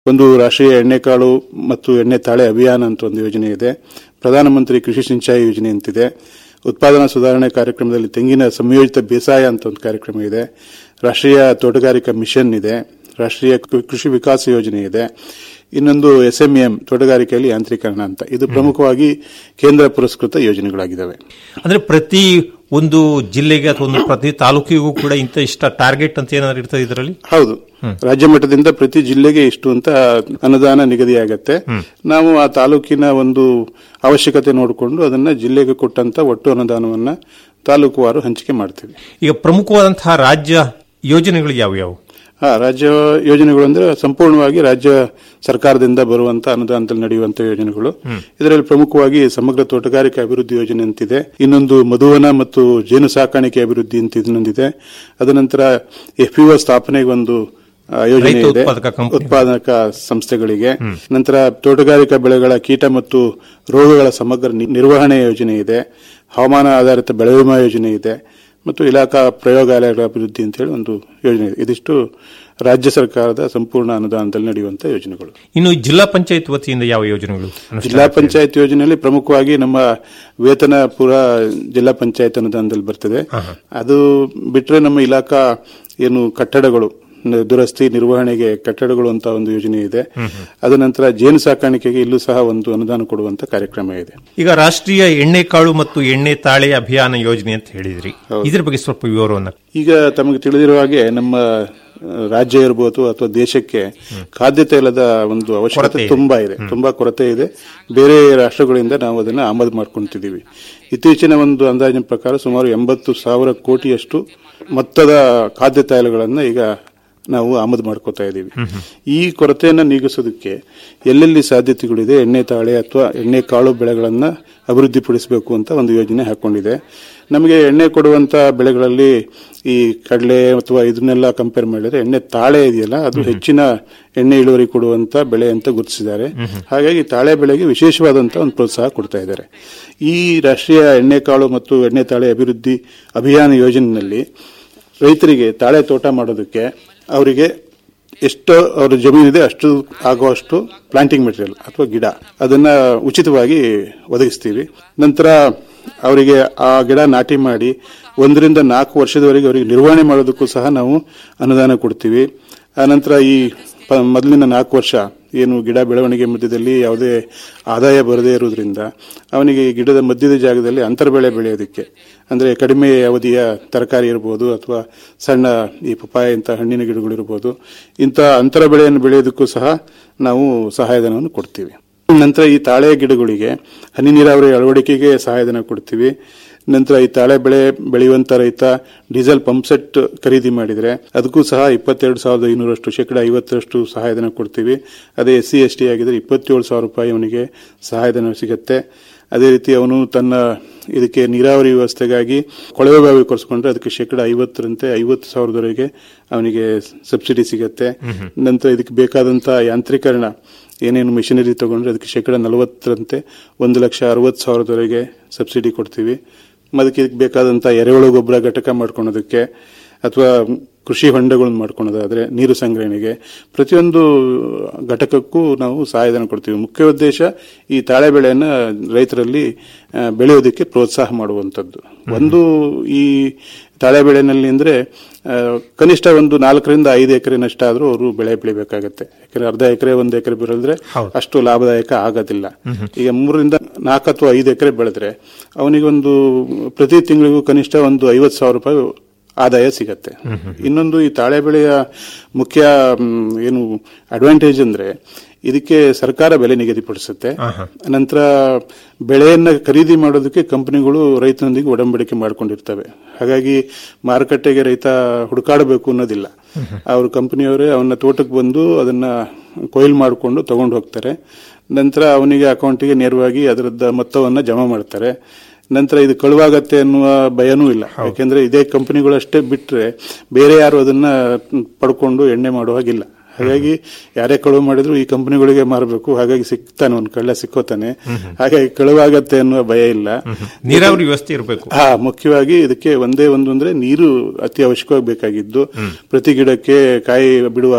ಒಂದು ರಾಷ್ಟ್ರೀಯ ಎಣ್ಣೆಕಾಳು ಮತ್ತು ಎಣ್ಣೆ ತಾಳೆ ಅಭಿಯಾನ ಅಂತ ಒಂದು ಯೋಜನೆ ಇದೆ ಪ್ರಧಾನಮಂತ್ರಿ ಕೃಷಿ ಸಿಂಚಾಯಿ ಯೋಜನೆ ಅಂತಿದೆ ಉತ್ಪಾದನಾ ಸುಧಾರಣೆ ಕಾರ್ಯಕ್ರಮದಲ್ಲಿ ತೆಂಗಿನ ಸಂಯೋಜಿತ ಬೇಸಾಯ ಅಂತ ಒಂದು ಕಾರ್ಯಕ್ರಮ ಇದೆ ರಾಷ್ಟ್ರೀಯ ತೋಟಗಾರಿಕಾ ಮಿಷನ್ ಇದೆ ರಾಷ್ಟ್ರೀಯ ಕೃ- ಕೃಷಿ ವಿಕಾಸ ಯೋಜನೆ ಇದೆ ಇನ್ನೊಂದು ಎಸ್ಎಂಎಂ ತೋಟಗಾರಿಕೆಯಲ್ಲಿ ಯಾಂತ್ರೀಕರಣ ಅಂತ ಇದು ಪ್ರಮುಖವಾಗಿ ಕೇಂದ್ರ ಪುರಸ್ಕೃತ ಯೋಜನೆಗಳಾಗಿದ್ದಾವೆ ಅಂದ್ರೆ ಪ್ರತಿ ಒಂದು ಜಿಲ್ಲೆಗೆ ಅಥವಾ ಒಂದು ಪ್ರತಿ ತಾಲೂಕಿಗೂ ಕೂಡ ಇಂಥ ಇಷ್ಟ ಟಾರ್ಗೆಟ್ ಅಂತ ಏನಾದ್ರು ಇರ್ತದೆ ಇದರಲ್ಲಿ ಹೌದು ರಾಜ್ಯ ಮಟ್ಟದಿಂದ ಪ್ರತಿ ಜಿಲ್ಲೆಗೆ ಇಷ್ಟು ಅಂತ ಅನುದಾನ ನಿಗದಿಯಾಗತ್ತೆ ನಾವು ಆ ತಾಲೂಕಿನ ಒಂದು ಅವಶ್ಯಕತೆ ನೋಡಿಕೊಂಡು ಅದನ್ನ ಜಿಲ್ಲೆಗೆ ಕೊಟ್ಟಂತ ಒಟ್ಟು ಅನುದಾನವನ್ನ ತಾಲೂಕುವಾರು ಹಂಚಿಕೆ ಮಾಡ್ತೀವಿ ಈಗ ಪ್ರಮುಖವಾದಂತಹ ರಾಜ್ಯ ಯೋಜನೆಗಳು ಯಾವ್ಯಾವು ಹಾ ರಾಜ್ಯ ಯೋಜನೆಗಳು ಅಂದ್ರೆ ಸಂಪೂರ್ಣವಾಗಿ ರಾಜ್ಯ ಸರ್ಕಾರದಿಂದ ಬರುವಂತ ಅನುದಾನದಲ್ಲಿ ನಡೆಯುವಂತ ಯೋಜನೆಗಳು ಇದರಲ್ಲಿ ಪ್ರಮುಖವಾಗಿ ಸಮಗ್ರ ತೋಟಗಾರಿಕೆ ಅಭಿವೃದ್ಧಿ ಯೋಜನೆ ಅಂತಿದೆ ಇನ್ನೊಂದು ಮಧುವನ ಮತ್ತು ಜೇನು ಸಾಕಾಣಿಕೆ ಅಭಿವೃದ್ಧಿ ಅಂತ ಇನ್ನೊಂದಿದೆ ಅದನಂತರ ಎಫ್ಪಿಒ ಸ್ಥಾಪನೆಗೆ ಒಂದು ಆ, ಯೋಜನೆ ರೈತ ಇದೆ ಉತ್ಪಾದಕ ಕಂಪನಿ. ಉತ್ಪಾದಕ ಸಂಸ್ಥೆಗಳಿಗೆ ನಂತರ ತೋಟಗಾರಿಕಾ ಬೆಳೆಗಳ ಕೀಟ ಮತ್ತು ರೋಗಗಳ ಸಮಗ್ರ ನಿ- ನಿರ್ವಹಣೆ ಯೋಜನೆ ಇದೆ ಹವಾಮಾನ ಆಧಾರಿತ ಬೆಳೆ ವಿಮಾ ಯೋಜನೆ ಇದೆ ಮತ್ತು ಇಲಾಖಾ ಪ್ರಯೋಗಾಲಯಗಳ ಅಭಿವೃದ್ಧಿ ಅಂತ ಹೇಳಿ ಒಂದು ಯೋಜನೆ ಇದೆ ಇದಿಷ್ಟು ರಾಜ್ಯ ಸರ್ಕಾರದ ಸಂಪೂರ್ಣ ಅನುದಾನದಲ್ಲಿ ನಡೆಯುವಂತಹ ಯೋಜನೆಗಳು ಇನ್ನು ಜಿಲ್ಲಾ ಪಂಚಾಯತ್ ವತಿಯಿಂದ ಯಾವ ಯೋಜನೆಗಳು ಅನುಷ್ಠಾನ ಜಿಲ್ಲಾ ಪಂಚಾಯತ್ ಯೋಜನೆಯಲ್ಲಿ ಪ್ರಮುಖವಾಗಿ ನಮ್ಮ ವೇತನ ಪೂರ ಜಿಲ್ಲಾ ಪಂಚಾಯತ್ ಅನುದಾನದಲ್ಲಿ ಬರ್ತದೆ ಅದು ಬಿಟ್ರೆ ನಮ್ಮ ಇಲಾಖಾ ಏನು ಕಟ್ಟಡಗಳು ನ- ದುರಸ್ತಿ ನಿರ್ವಹಣೆಗೆ ಕಟ್ಟಡಗಳು ಅಂತ ಒಂದು ಯೋಜನೆ ಇದೆ ಅದ ನಂತರ ಜೇನು ಸಾಕಾಣಿಕೆಗೆ ಇಲ್ಲೂ ಸಹ ಒಂದು ಅನುದಾನ ಕೊಡುವಂತ ಕಾರ್ಯಕ್ರಮ ಇದೆ ಈಗ ರಾಷ್ಟ್ರೀಯ ಎಣ್ಣೆ ಕಾಳು ಮತ್ತು ಎಣ್ಣೆ ತಾಳೆ ಅಭಿಯಾನ ಯೋಜನೆ ಅಂತ ಹೇಳಿದ್ರಿ ಇದ್ರ ಬಗ್ಗೆ ಸ್ವಲ್ಪ ವಿವರವನ್ನ ಈಗ ತಮಗೆ ತಿಳಿದಿರುವ ಹಾಗೆ ನಮ್ಮ ಆ, ರಾಜ್ಯ ಇರಬಹುದು ಅಥವಾ ದೇಶಕ್ಕೆ ಖಾದ್ಯ ತೈಲದ ಒಂದು ಅವಶ್ಯಕತೆ ತುಂಬಾ ಇದೆ ತುಂಬಾ ಕೊರತೆ ಇದೆ ಬೇರೆ ರಾಷ್ಟ್ರಗಳಿಂದ ನಾವು ಅದನ್ನ ಆಮದು ಮಾಡ್ಕೊಂತಿದ್ದೀವಿ ಇತ್ತೀಚಿನ ಒಂದು ಅಂದಾಜಿನ ಪ್ರಕಾರ ಸುಮಾರು ಎಂಬತ್ತು ಸಾವಿರ ಕೋಟಿಯಷ್ಟು ಮೊತ್ತದ ಖಾದ್ಯ ತೈಲಗಳನ್ನ ಈಗ ನಾವು ಆಮದು ಮಾಡ್ಕೋತಾ ಇದ್ದೀವಿ ಈ ಕೊರತೆಯನ್ನು ನೀಗಿಸೋದಕ್ಕೆ ಎಲ್ಲೆಲ್ಲಿ ಸಾಧ್ಯತೆಗಳಿದೆ ಎಣ್ಣೆ ತಾಳೆ ಅಥವಾ ಎಣ್ಣೆ ಕಾಳು ಬೆಳೆಗಳನ್ನ ಅಭಿವೃದ್ಧಿಪಡಿಸಬೇಕು ಅಂತ ಒಂದು ಯೋಜನೆ ಹಾಕೊಂಡಿದೆ ನಮಗೆ ಎಣ್ಣೆ ಕೊಡುವಂತ ಬೆಳೆಗಳಲ್ಲಿ ಈ ಕಡಲೆ ಅಥವಾ ಇದನ್ನೆಲ್ಲ ಕಂಪೇರ್ ಮಾಡಿದ್ರೆ ಎಣ್ಣೆ ತಾಳೆ ಇದೆಯಲ್ಲ ಅದು ಹೆಚ್ಚಿನ ಎಣ್ಣೆ ಇಳುವರಿ ಕೊಡುವಂತ ಬೆಳೆ ಅಂತ ಗುರುತಿಸಿದ್ದಾರೆ ಹಾಗಾಗಿ ತಾಳೆ ಬೆಳೆಗೆ ವಿಶೇಷವಾದಂತ ಒಂದು ಪ್ರೋತ್ಸಾಹ ಕೊಡ್ತಾ ಇದ್ದಾರೆ ಈ ರಾಷ್ಟ್ರೀಯ ಎಣ್ಣೆ ಕಾಳು ಮತ್ತು ಎಣ್ಣೆ ತಾಳೆ ಅಭಿವೃದ್ಧಿ ಅಭಿಯಾನ ಯೋಜನೆಯಲ್ಲಿ ರೈತರಿಗೆ ತಾಳೆ ತೋಟ ಮಾಡೋದಕ್ಕೆ ಅವರಿಗೆ ಎಷ್ಟು ಅವ್ರ ಜಮೀನಿದೆ ಅಷ್ಟು ಆಗುವಷ್ಟು ಪ್ಲಾಂಟಿಂಗ್ ಮೆಟೀರಿಯಲ್ ಅಥವಾ ಗಿಡ ಅದನ್ನ ಉಚಿತವಾಗಿ ಒದಗಿಸ್ತೀವಿ ನಂತರ ಅವರಿಗೆ ಆ ಗಿಡ ನಾಟಿ ಮಾಡಿ ಒಂದರಿಂದ ನಾಲ್ಕು ವರ್ಷದವರೆಗೆ ಅವರಿಗೆ ನಿರ್ವಹಣೆ ಮಾಡೋದಕ್ಕೂ ಸಹ ನಾವು ಅನುದಾನ ಕೊಡ್ತೀವಿ ಆ ನಂತರ ಈ ಪ- ಮೊದಲಿನ ನಾಲ್ಕು ವರ್ಷ ಏನು ಗಿಡ ಬೆಳವಣಿಗೆ ಮಧ್ಯದಲ್ಲಿ ಯಾವುದೇ ಆದಾಯ ಬರದೇ ಇರುವುದರಿಂದ ಅವನಿಗೆ ಈ ಗಿಡದ ಮಧ್ಯದ ಜಾಗದಲ್ಲಿ ಅಂತರ ಬೆಳೆ ಬೆಳೆಯೋದಕ್ಕೆ ಅಂದ್ರೆ ಕಡಿಮೆ ಅವಧಿಯ ತರಕಾರಿ ಇರಬಹುದು ಅಥವಾ ಸಣ್ಣ ಈ ಪಪಾಯ ಇಂಥ ಹಣ್ಣಿನ ಗಿಡಗಳಿರ್ಬೋದು ಇಂಥ ಅಂತರ ಬೆಳೆಯನ್ನು ಬೆಳೆಯೋದಕ್ಕೂ ಸಹ ನಾವು ಸಹಾಯಧನವನ್ನು ಕೊಡ್ತೀವಿ ನಂತರ ಈ ತಾಳೆ ಗಿಡಗಳಿಗೆ ಹನಿ ನೀರಾವರಿ ಅಳವಡಿಕೆಗೆ ಸಹಾಯಧನ ಕೊಡ್ತೀವಿ ನಂತರ ಈ ತಾಳೆ ಬೆಳೆ ಬೆಳೆಯುವಂತ ರೈತ ಡೀಸೆಲ್ ಪಂಪ್ ಸೆಟ್ ಖರೀದಿ ಮಾಡಿದ್ರೆ ಅದಕ್ಕೂ ಸಹ ಇಪ್ಪತ್ತೆರಡು ಸಾವಿರದ ಐನೂರಷ್ಟು ಶೇಕಡ ಐವತ್ತರಷ್ಟು ಸಹಾಯಧನ ಕೊಡ್ತೀವಿ ಅದೇ ಎಸ್ ಸಿ ಎಸ್ ಟಿ ಆಗಿದ್ರೆ ಇಪ್ಪತ್ತೇಳು ಸಾವಿರ ರೂಪಾಯಿ ಅವನಿಗೆ ಸಹಾಯಧನ ಸಿಗುತ್ತೆ ಅದೇ ರೀತಿ ಅವನು ತನ್ನ ಇದಕ್ಕೆ ನೀರಾವರಿ ವ್ಯವಸ್ಥೆಗಾಗಿ ಕೊಳವೆ ಬಾವಿ ಕೊರೆಸ್ಕೊಂಡ್ರೆ ಅದಕ್ಕೆ ಶೇಕಡ ಐವತ್ತರಂತೆ ಐವತ್ತು ಸಾವಿರದವರೆಗೆ ಅವನಿಗೆ ಸಬ್ಸಿಡಿ ಸಿಗತ್ತೆ ನಂತರ ಇದಕ್ಕೆ ಬೇಕಾದಂತ ಯಾಂತ್ರೀಕರಣ ಏನೇನು ಮಿಷನರಿ ತಗೊಂಡ್ರೆ ಅದಕ್ಕೆ ಶೇಕಡ ನಲವತ್ತರಂತೆ ಒಂದು ಲಕ್ಷ ಅರವತ್ತು ಸಾವಿರದವರೆಗೆ ಸಬ್ಸಿಡಿ ಕೊಡ್ತೀವಿ ಮತ್ತು ಅದಕ್ಕೆ ಇದಕ್ಕೆ ಬೇಕಾದಂತ ಎರೆಹುಳು ಗೊಬ್ಬರ ಘಟಕ ಮಾಡ್ಕೊಳೋದಕ್ಕೆ ಅಥವಾ ಕೃಷಿ ಹೊಂಡಗಳನ್ನು ಮಾಡ್ಕೊಳೋದಾದ್ರೆ ನೀರು ಸಂಗ್ರಹಣೆಗೆ ಪ್ರತಿಯೊಂದು ಘಟಕಕ್ಕೂ ನಾವು ಸಹಾಯಧನ ಕೊಡ್ತೀವಿ ಮುಖ್ಯ ಉದ್ದೇಶ ಈ ತಾಳೆ ಬೆಳೆಯನ್ನ ರೈತರಲ್ಲಿ ಆ, ಬೆಳೆಯೋದಕ್ಕೆ ಪ್ರೋತ್ಸಾಹ ಮಾಡುವಂತದ್ದು ಒಂದು ಈ ತಾಳೆ ಬೆಳೆನಲ್ಲಿ ಅಂದ್ರೆ ಆ, ಕನಿಷ್ಠ ಒಂದು ನಾಲ್ಕರಿಂದ ಐದು ಎಕರೆನಷ್ಟ ಆದ್ರೂ ಅವರು ಬೆಳೆ ಬೆಳಿಬೇಕಾಗತ್ತೆ ಯಾಕಂದ್ರೆ ಅರ್ಧ ಎಕರೆ ಒಂದು ಎಕರೆ ಬೆಳೆದ್ರೆ ಅಷ್ಟು ಲಾಭದಾಯಕ ಆಗೋದಿಲ್ಲ ಈಗ ಮೂರರಿಂದ ನಾಲ್ಕು ಅಥವಾ ಐದು ಎಕರೆ ಬೆಳೆದ್ರೆ ಅವನಿಗೆ ಒಂದು ಪ್ರತಿ ತಿಂಗಳಿಗೂ ಕನಿಷ್ಠ ಒಂದು ಐವತ್ತು ಸಾವಿರ ರೂಪಾಯಿ ಆದಾಯ ಸಿಗತ್ತೆ ಇನ್ನೊಂದು ಈ ತಾಳೆ ಬೆಳೆಯ ಮುಖ್ಯ ಮ್, ಏನು ಅಡ್ವಾಂಟೇಜ್ ಅಂದ್ರೆ ಇದಕ್ಕೆ ಸರ್ಕಾರ ಬೆಲೆ ನಿಗದಿಪಡಿಸುತ್ತೆ ನಂತರ ಬೆಳೆಯನ್ನ ಖರೀದಿ ಮಾಡೋದಕ್ಕೆ ಕಂಪನಿಗಳು ರೈತನೊಂದಿಗೆ ಒಡಂಬಡಿಕೆ ಮಾಡ್ಕೊಂಡಿರ್ತವೆ ಹಾಗಾಗಿ ಮಾರುಕಟ್ಟೆಗೆ ರೈತ ಹುಡುಕಾಡಬೇಕು ಅನ್ನೋದಿಲ್ಲ ಅವ್ರ ಕಂಪನಿಯವರೇ ಅವನ ತೋಟಕ್ಕೆ ಬಂದು ಅದನ್ನ ಕೊಯ್ಲು ಮಾಡಿಕೊಂಡು ತಗೊಂಡು ಹೋಗ್ತಾರೆ ನಂತರ ಅವನಿಗೆ ಅಕೌಂಟಿಗೆ ನೇರವಾಗಿ ಅದರದ್ದ ಮೊತ್ತವನ್ನ ಜಮಾ ಮಾಡ್ತಾರೆ ನಂತರ ಇದು ಕಳುವಾಗತ್ತೆ ಅನ್ನುವ ಭಯನೂ ಇಲ್ಲ ಯಾಕೆಂದ್ರೆ ಇದೇ ಕಂಪನಿಗಳಷ್ಟೇ ಬಿಟ್ರೆ ಬೇರೆ ಯಾರು ಅದನ್ನ ಪಡ್ಕೊಂಡು ಎಣ್ಣೆ ಮಾಡುವ ಹಾಗಿಲ್ಲ ಹಾಗಾಗಿ ಯಾರೇ ಕಳುವು ಮಾಡಿದ್ರು ಈ ಕಂಪನಿಗಳಿಗೆ ಮಾರಬೇಕು ಹಾಗಾಗಿ ಸಿಗ್ತಾನೆ ಒಂದು ಕಳ್ಳ ಸಿಕ್ಕೋತಾನೆ ಹಾಗಾಗಿ ಕಳುವಾಗತ್ತೆ ಅನ್ನುವ ಭಯ ಇಲ್ಲ ನೀರಾವರಿ ವ್ಯವಸ್ಥೆ ಇರಬೇಕು ಹಾ ಮುಖ್ಯವಾಗಿ ಇದಕ್ಕೆ ಒಂದೇ ಒಂದು ಅಂದ್ರೆ ನೀರು ಅತಿ ಅವಶ್ಯಕವಾಗಿ ಬೇಕಾಗಿದ್ದು ಪ್ರತಿ ಗಿಡಕ್ಕೆ ಕಾಯಿ ಬಿಡುವಾಗ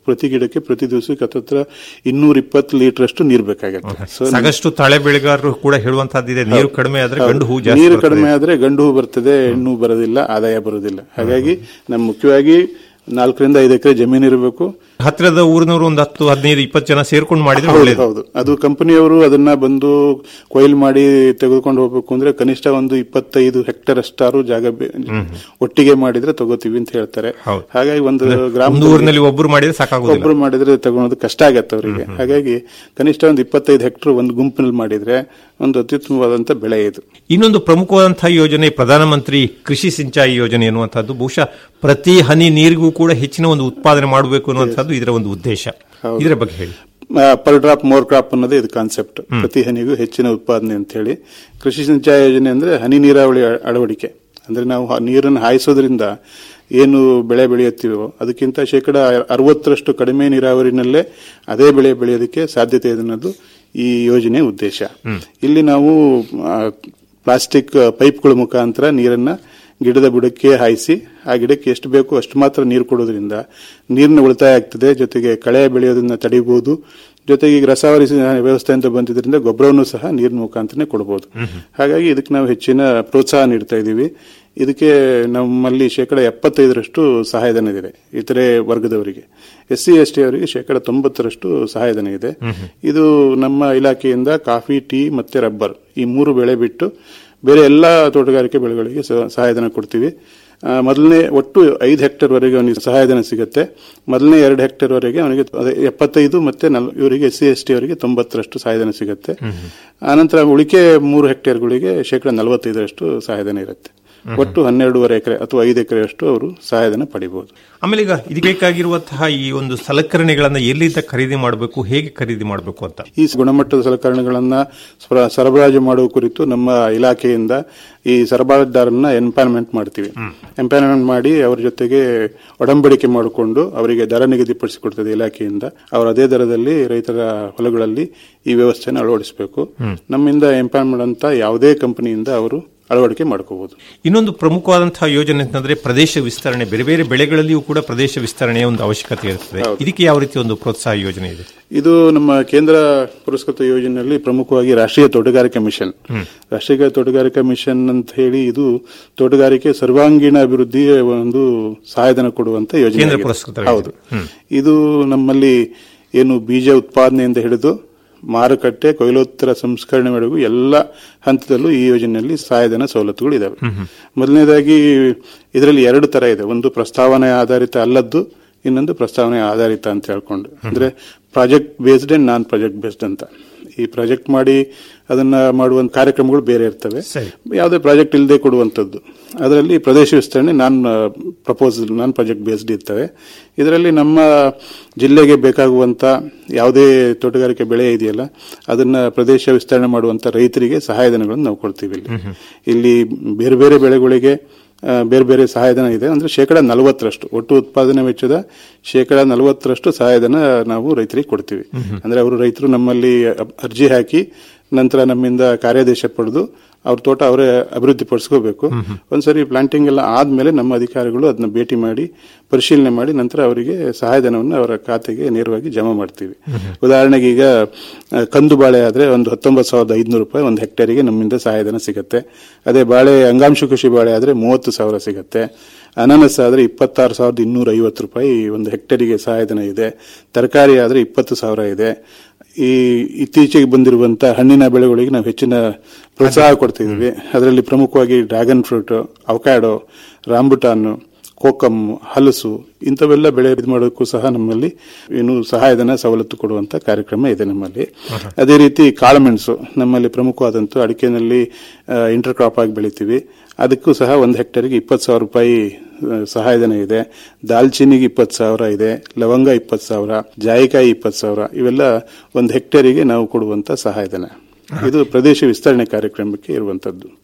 ಪ್ರತಿ ಗಿಡಕ್ಕೆ ಪ್ರತಿ ದಿವಸಕ್ಕೆ ಹತ್ತತ್ರ ಇನ್ನೂರ ಇಪ್ಪತ್ತು ಲೀಟರ್ ಅಷ್ಟು ನೀರು ಬೇಕಾಗತ್ತೆ ಸೊ ಸಾಕಷ್ಟು ತಾಳೆ ಬೆಳೆಗಾರರು ಕೂಡ ಹೇಳುವಂತಹದ್ದಿದೆ ನೀರು ಕಡಿಮೆ ಆದ್ರೆ ಗಂಡು ಹೂ ಜಾಸ್ತಿ ನೀರು ಬರ್ತದೆ. ಕಡಿಮೆ ಆದ್ರೆ ಗಂಡು ಹೂ ಬರ್ತದೆ ಹೆಣ್ಣು ಬರೋದಿಲ್ಲ ಆದಾಯ ಬರೋದಿಲ್ಲ ಹಾಗಾಗಿ ನಮ್ಮ ಮುಖ್ಯವಾಗಿ ನಾಲ್ಕರಿಂದ ಐದು ಎಕರೆ ಜಮೀನು ಇರಬೇಕು ಹತ್ತಿರದ ಊರಿನವರು ಒಂದು ಹತ್ತು ಹದಿನೈದು ಇಪ್ಪತ್ತು ಜನ ಸೇರ್ಕೊಂಡು ಮಾಡಿದ್ರೆ ಹೌದು ಒಳ್ಳೇದು ಹೌದು ಅದು ಕಂಪನಿಯವರು ಅದನ್ನ ಬಂದು ಕೊಯ್ಲು ಮಾಡಿ ತೆಗೆದುಕೊಂಡು ಹೋಗ್ಬೇಕು ಅಂದ್ರೆ ಕನಿಷ್ಠ ಒಂದು ಇಪ್ಪತ್ತೈದು ಹೆಕ್ಟೇರ್ ಅಷ್ಟಾರು ಜಾಗ ಬೇ- ಒಟ್ಟಿಗೆ ಮಾಡಿದ್ರೆ ತಗೋತೀವಿ ಅಂತ ಹೇಳ್ತಾರೆ ಹೌದು. ಹಾಗಾಗಿ ಒಂದು ಗ್ರಾಮ ಒಂದು ಊರಿನಲ್ಲಿ ಒಬ್ಬರು ಮಾಡಿದ್ರೆ ಸಾಕಾಗೋದಿಲ್ಲ ಒಬ್ರು ಮಾಡಿದ್ರೆ ತಗೊಳೋದು ಕಷ್ಟ ಆಗತ್ತೆ ಅವರಿಗೆ ಹಾಗಾಗಿ ಕನಿಷ್ಠ ಒಂದು ಇಪ್ಪತ್ತೈದು ಹೆಕ್ಟರ್ ಒಂದು ಗುಂಪಿನಲ್ಲಿ ಮಾಡಿದ್ರೆ ಒಂದು ಅತ್ಯುತ್ತಮವಾದಂತ ಬೆಳೆ ಇದು ಇನ್ನೊಂದು ಪ್ರಮುಖವಾದಂತಹ ಯೋಜನೆ ಪ್ರಧಾನಮಂತ್ರಿ ಕೃಷಿ ಸಿಂಚಾಯಿ ಯೋಜನೆ ಎನ್ನುವಂತಹದ್ದು ಬಹುಶಃ ಪ್ರತಿ ಹನಿ ನೀರಿಗೂ ಕೂಡ ಹೆಚ್ಚಿನ ಒಂದು ಉತ್ಪಾದನೆ ಮಾಡಬೇಕು ಅನ್ನುವಂಥದ್ದು ಇದರ ಒಂದು ಉದ್ದೇಶ ಇದರ ಬಗ್ಗೆ ಹೇಳಿ ಪರ್ ಡ್ರಾಪ್ ಮೋರ್ ಕ್ರಾಪ್ ಅನ್ನೋದೇ ಇದು ಕಾನ್ಸೆಪ್ಟ್ ಪ್ರತಿ ಹನಿಗೂ ಹೆಚ್ಚಿನ ಉತ್ಪಾದನೆ ಅಂತ ಹೇಳಿ ಕೃಷಿ ಸಿಂಚಾಯಿ ಯೋಜನೆ ಅಂದ್ರೆ ಹನಿ ನೀರಾವರಿ ಅಳ- ಅಳವಡಿಕೆ ಅಂದ್ರೆ ನಾವು ಹ- ನೀರನ್ನು ಹಾಯಿಸೋದ್ರಿಂದ ಏನು ಬೆಳೆ ಬೆಳೆಯುತ್ತೀವೋ ಅದಕ್ಕಿಂತ ಶೇಕಡ ಅರವತ್ತರಷ್ಟು ಕಡಿಮೆ ನೀರಾವರಿನಲ್ಲೇ ಅದೇ ಬೆಳೆ ಬೆಳೆಯೋದಕ್ಕೆ ಸಾಧ್ಯತೆ ಇದೆ ಅನ್ನೋದು ಈ ಯೋಜನೆ ಉದ್ದೇಶ ಇಲ್ಲಿ ನಾವು ಆ, ಪ್ಲಾಸ್ಟಿಕ್ ಪೈಪ್ಗಳ ಮುಖಾಂತರ ನೀರನ್ನ ಗಿಡದ ಬುಡಕ್ಕೆ ಹಾಯಿಸಿ ಆ ಗಿಡಕ್ಕೆ ಎಷ್ಟು ಬೇಕು ಅಷ್ಟು ಮಾತ್ರ ನೀರು ಕೊಡೋದ್ರಿಂದ ನೀರಿನ ಉಳಿತಾಯ ಆಗ್ತದೆ ಜೊತೆಗೆ ಕಳೆ ಬೆಳೆಯೋದನ್ನ ತಡಿಬಹುದು ಜೊತೆಗೆ ಈಗ ರಸಾವರಿ ವ್ಯವಸ್ಥೆ ಅಂತ ಬಂದಿದ್ರಿಂದ ಗೊಬ್ಬರವನ್ನು ಸಹ ನೀರಿನ ಮುಖಾಂತರನೇ ಕೊಡಬಹುದು ಹಾಗಾಗಿ ಇದಕ್ಕೆ ನಾವು ಹೆಚ್ಚಿನ ಪ್ರೋತ್ಸಾಹ ನೀಡ್ತಾ ಇದ್ದೀವಿ ಇದಕ್ಕೆ ನಮ್ಮಲ್ಲಿ ಶೇಕಡ ಎಪ್ಪತ್ತೈದರಷ್ಟು ಸಹಾಯಧನ ಇದೆ ಇತರೆ ವರ್ಗದವರಿಗೆ ಎಸ್ ಸಿ ಎಸ್ ಟಿ ಅವರಿಗೆ ಶೇಕಡ ತೊಂಬತ್ತರಷ್ಟು ಸಹಾಯಧನ ಇದೆ ಇದು ನಮ್ಮ ಇಲಾಖೆಯಿಂದ ಕಾಫಿ ಟೀ ಮತ್ತೆ ರಬ್ಬರ್ ಈ ಮೂರು ಬೆಳೆ ಬಿಟ್ಟು ಬೇರೆ ಎಲ್ಲ ತೋಟಗಾರಿಕೆ ಬೆಳೆಗಳಿಗೆ ಸ- ಸಹಾಯಧನ ಕೊಡ್ತೀವಿ ಆ, ಮೊದಲನೇ ಒಟ್ಟು ಐದು ಹೆಕ್ಟೇರ್ ವರೆಗೆ ಅವನಿಗೆ ಸಹಾಯಧನ ಸಿಗುತ್ತೆ ಮೊದಲನೇ ಎರಡು ಹೆಕ್ಟೇರ್ ವರೆಗೆ ಅವನಿಗೆ ಅದೇ ಎಪ್ಪತ್ತೈದು ಮತ್ತೆ ನಲ್ ಇವರಿಗೆ ಎಸ್ ಸಿ ಎಸ್ ಟಿ ಅವರಿಗೆ ತೊಂಬತ್ತರಷ್ಟು ಸಹಾಯಧನ ಸಿಗುತ್ತೆ ಆನಂತರ ಉಳಿಕೆ ಮೂರು ಹೆಕ್ಟೇರ್ಗಳಿಗೆ ಶೇಕಡ ನಲವತ್ತೈದರಷ್ಟು ಸಹಾಯಧನ ಇರುತ್ತೆ ಒಟ್ಟು ಹನ್ನೆರಡೂವರೆ ಎಕರೆ ಅಥವಾ ಐದು ಎಕರೆಯಷ್ಟು ಅವರು ಸಹಾಯಧನ ಪಡಿಬಹುದು ಆಮೇಲೆ ಈಗ ಇದಕ್ಕೆ ಬೇಕಾಗಿರುವಂತಹ ಈ ಒಂದು ಸಲಕರಣೆಗಳನ್ನ ಎಲ್ಲಿಂದ ಖರೀದಿ ಮಾಡಬೇಕು ಹೇಗೆ ಖರೀದಿ ಮಾಡಬೇಕು ಅಂತ ಈ ಗುಣಮಟ್ಟದ ಸಲಕರಣೆಗಳನ್ನ ಸ್ವ- ಸರಬರಾಜು ಮಾಡುವ ಕುರಿತು ನಮ್ಮ ಇಲಾಖೆಯಿಂದ ಈ ಸರಬರಾಜುದಾರನ್ನ ಎಂಪ್ಯಾನ್ಮೆಂಟ್ ಮಾಡ್ತೀವಿ ಎಂಪ್ಯಾನ್ಮೆಂಟ್ ಮಾಡಿ ಅವರ ಜೊತೆಗೆ ಒಡಂಬಡಿಕೆ ಮಾಡಿಕೊಂಡು ಅವರಿಗೆ ದರ ನಿಗದಿಪಡಿಸಿಕೊಡ್ತದೆ ಇಲಾಖೆಯಿಂದ ಅವರು ಅದೇ ದರದಲ್ಲಿ ರೈತರ ಹೊಲಗಳಲ್ಲಿ ಈ ವ್ಯವಸ್ಥೆಯನ್ನು ಅಳವಡಿಸಬೇಕು ನಮ್ಮಿಂದ ಎಂಪ್ಯಾನ್ಮೆಂಟ್ ಅಂತ ಯಾವುದೇ ಕಂಪನಿಯಿಂದ ಅವರು ಅಳವಡಿಕೆ ಮಾಡ್ಕೋಬಹುದು ಇನ್ನೊಂದು ಪ್ರಮುಖವಾದಂತಹ ಯೋಜನೆ ಅಂತಂದ್ರೆ ಪ್ರದೇಶ ವಿಸ್ತರಣೆ ಬೇರೆ ಬೇರೆ ಬೆಳೆಗಳಲ್ಲಿಯೂ ಕೂಡ ಪ್ರದೇಶ ವಿಸ್ತರಣೆಯ ಒಂದು ಅವಶ್ಯಕತೆ ಇರುತ್ತದೆ ಇದಕ್ಕೆ ಯಾವ ರೀತಿ ಒಂದು ಪ್ರೋತ್ಸಾಹ ಯೋಜನೆ ಇದೆ ಇದು ನಮ್ಮ ಕೇಂದ್ರ ಪುರಸ್ಕೃತ ಯೋಜನೆಯಲ್ಲಿ ಪ್ರಮುಖವಾಗಿ ರಾಷ್ಟ್ರೀಯ ತೋಟಗಾರಿಕಾ ಮಿಷನ್ ರಾಷ್ಟ್ರೀಯ ತೋಟಗಾರಿಕಾ ಮಿಷನ್ ಅಂತ ಹೇಳಿ ಇದು ತೋಟಗಾರಿಕೆ ಸರ್ವಾಂಗೀಣ ಅಭಿವೃದ್ಧಿಗೆ ಒಂದು ಸಹಾಯಧನ ಕೊಡುವಂತ ಯೋಜನೆ ಕೇಂದ್ರ ಆಗಿದೆ. ಪುರಸ್ಕೃತ ಹೌದು ಇದು ನಮ್ಮಲ್ಲಿ ಏನು ಬೀಜ ಉತ್ಪಾದನೆಯಿಂದ ಹಿಡಿದು ಮಾರುಕಟ್ಟೆ ಕೊಯ್ಲೋತ್ತರ ಸಂಸ್ಕರಣೆವರೆಗೂ ಎಲ್ಲ ಹಂತದಲ್ಲೂ ಈ ಯೋಜನೆಯಲ್ಲಿ ಸಹಾಯಧನ ಸವಲತ್ತುಗಳು ಇದಾವೆ ಮೊದಲನೇದಾಗಿ ಇದರಲ್ಲಿ ಎರಡು ತರ ಇದೆ ಒಂದು ಪ್ರಸ್ತಾವನೆ ಆಧಾರಿತ ಅಲ್ಲದ್ದು ಇನ್ನೊಂದು ಪ್ರಸ್ತಾವನೆ ಆಧಾರಿತ ಅಂತ ಹೇಳ್ಕೊಂಡು ಅಂದ್ರೆ project based and non project based ಅಂತ ಈ ಪ್ರಾಜೆಕ್ಟ್ ಮಾಡಿ ಅದನ್ನ ಮಾಡುವಂತ ಕಾರ್ಯಕ್ರಮಗಳು ಬೇರೆ ಇರ್ತವೆ ಸರಿ. ಯಾವುದೇ ಪ್ರಾಜೆಕ್ಟ್ ಇಲ್ಲದೆ ಕೊಡುವಂಥದ್ದು ಅದರಲ್ಲಿ ಪ್ರದೇಶ ವಿಸ್ತರಣೆ non proposal non project based ಇರ್ತವೆ ಇದರಲ್ಲಿ ನಮ್ಮ ಜಿಲ್ಲೆಗೆ ಬೇಕಾಗುವಂತ ಯಾವುದೇ ತೋಟಗಾರಿಕೆ ಬೆಳೆ ಇದೆಯಲ್ಲ ಅದನ್ನ ಪ್ರದೇಶ ವಿಸ್ತರಣೆ ಮಾಡುವಂತ ರೈತರಿಗೆ ಸಹಾಯಧನಗಳನ್ನು ನಾವು ಕೊಡ್ತೀವಿ ಇಲ್ಲಿ ಇಲ್ಲಿ ಬೇರೆ ಬೇರೆ ಬೆಳೆಗಳಿಗೆ ಆ, ಬೇರೆ ಬೇರೆ ಸಹಾಯಧನ ಇದೆ ಅಂದ್ರೆ ಶೇಕಡ ನಲವತ್ತರಷ್ಟು ಒಟ್ಟು ಉತ್ಪಾದನೆ ವೆಚ್ಚದ ಶೇಕಡ ನಲವತ್ತರಷ್ಟು ಸಹಾಯಧನ ನಾವು ರೈತರಿಗೆ ಕೊಡ್ತೀವಿ ಅಂದ್ರೆ ಅವರು ರೈತರು ನಮ್ಮಲ್ಲಿ ಅಬ್- ಅರ್ಜಿ ಹಾಕಿ ನಂತರ ನಮ್ಮಿಂದ ಕಾರ್ಯಾದೇಶ ಪಡೆದು ಅವ್ರ ತೋಟ ಅವರೇ ಅಭಿವೃದ್ಧಿ ಪಡಿಸ್ಕೋಬೇಕು ಒಂದ್ಸರಿ ಪ್ಲಾಂಟಿಂಗ್ ಎಲ್ಲ ಆದ್ಮೇಲೆ ನಮ್ಮ ಅಧಿಕಾರಿಗಳು ಅದನ್ನ ಭೇಟಿ ಮಾಡಿ ಪರಿಶೀಲನೆ ಮಾಡಿ ನಂತರ ಅವರಿಗೆ ಸಹಾಯಧನವನ್ನು ಅವರ ಖಾತೆಗೆ ನೇರವಾಗಿ ಜಮಾ ಮಾಡ್ತೀವಿ ಉದಾಹರಣೆಗೆ ಈಗ ಆ, ಕಂದು ಬಾಳೆ ಆದ್ರೆ ಒಂದು ಹತ್ತೊಂಬತ್ತು ಸಾವಿರದ ಐದುನೂರು ರೂಪಾಯಿ ಒಂದು ಹೆಕ್ಟೇರಿಗೆ ನಮ್ಮಿಂದ ಸಹಾಯಧನ ಸಿಗುತ್ತೆ ಅದೇ ಬಾಳೆ ಅಂಗಾಂಶ ಕೃಷಿ ಬಾಳೆ ಆದ್ರೆ ಮೂವತ್ತು ಸಾವಿರ ಸಿಗುತ್ತೆ ಅನಾನಸ್ ಆದ್ರೆ ಇಪ್ಪತ್ತಾರು ಸಾವಿರದ ಇನ್ನೂರ ಐವತ್ತು ರೂಪಾಯಿ ಒಂದು ಹೆಕ್ಟೇರಿಗೆ ಸಹಾಯಧನ ಇದೆ ತರಕಾರಿ ಆದ್ರೆ ಇಪ್ಪತ್ತು ಸಾವಿರ ಇದೆ ಈ ಇತ್ತೀಚೆಗೆ ಬಂದಿರುವಂತಹ ಹಣ್ಣಿನ ಬೆಳೆಗಳಿಗೆ ನಾವು ಹೆಚ್ಚಿನ ಪ್ರೋತ್ಸಾಹ ಕೊಡ್ತಿದ್ವಿ ಅದರಲ್ಲಿ ಪ್ರಮುಖವಾಗಿ dragon fruit avocado rambutan kokum ಹಲಸು ಇಂಥವೆಲ್ಲ ಬೆಳೆ ಇದು ಮಾಡೋಕ್ಕೂ ಸಹ ನಮ್ಮಲ್ಲಿ ಏನು ಸಹಾಯಧನ ಸವಲತ್ತು ಕೊಡುವಂತ ಕಾರ್ಯಕ್ರಮ ಇದೆ ನಮ್ಮಲ್ಲಿ ಅದೇ ರೀತಿ ಕಾಳುಮೆಣಸು ನಮ್ಮಲ್ಲಿ ಪ್ರಮುಖವಾದಂತ ಅಡಿಕೆನಲ್ಲಿ ಇಂಟರ್ ಕ್ರಾಪ್ ಆಗಿ ಬೆಳಿತೀವಿ ಅದಕ್ಕೂ ಸಹ ಒಂದು ಹೆಕ್ಟೇರ್ಗೆ ಇಪ್ಪತ್ತು ಸಾವಿರ ರೂಪಾಯಿ ಆ, ಸಹಾಯಧನ ಇದೆ ದಾಲ್ಚಿನಿಗೆ ಇಪ್ಪತ್ತು ಸಾವಿರ ಇದೆ ಲವಂಗ ಇಪ್ಪತ್ತು ಸಾವಿರ ಜಾಯಿಕಾಯಿ ಇಪ್ಪತ್ತು ಸಾವಿರ ಇವೆಲ್ಲ ಒಂದು ಹೆಕ್ಟೇರಿಗೆ ನಾವು ಕೊಡುವಂತ ಸಹಾಯಧನ ಇದು ಪ್ರದೇಶ ವಿಸ್ತರಣೆ ಕಾರ್ಯಕ್ರಮಕ್ಕೆ ಇರುವಂತದ್ದು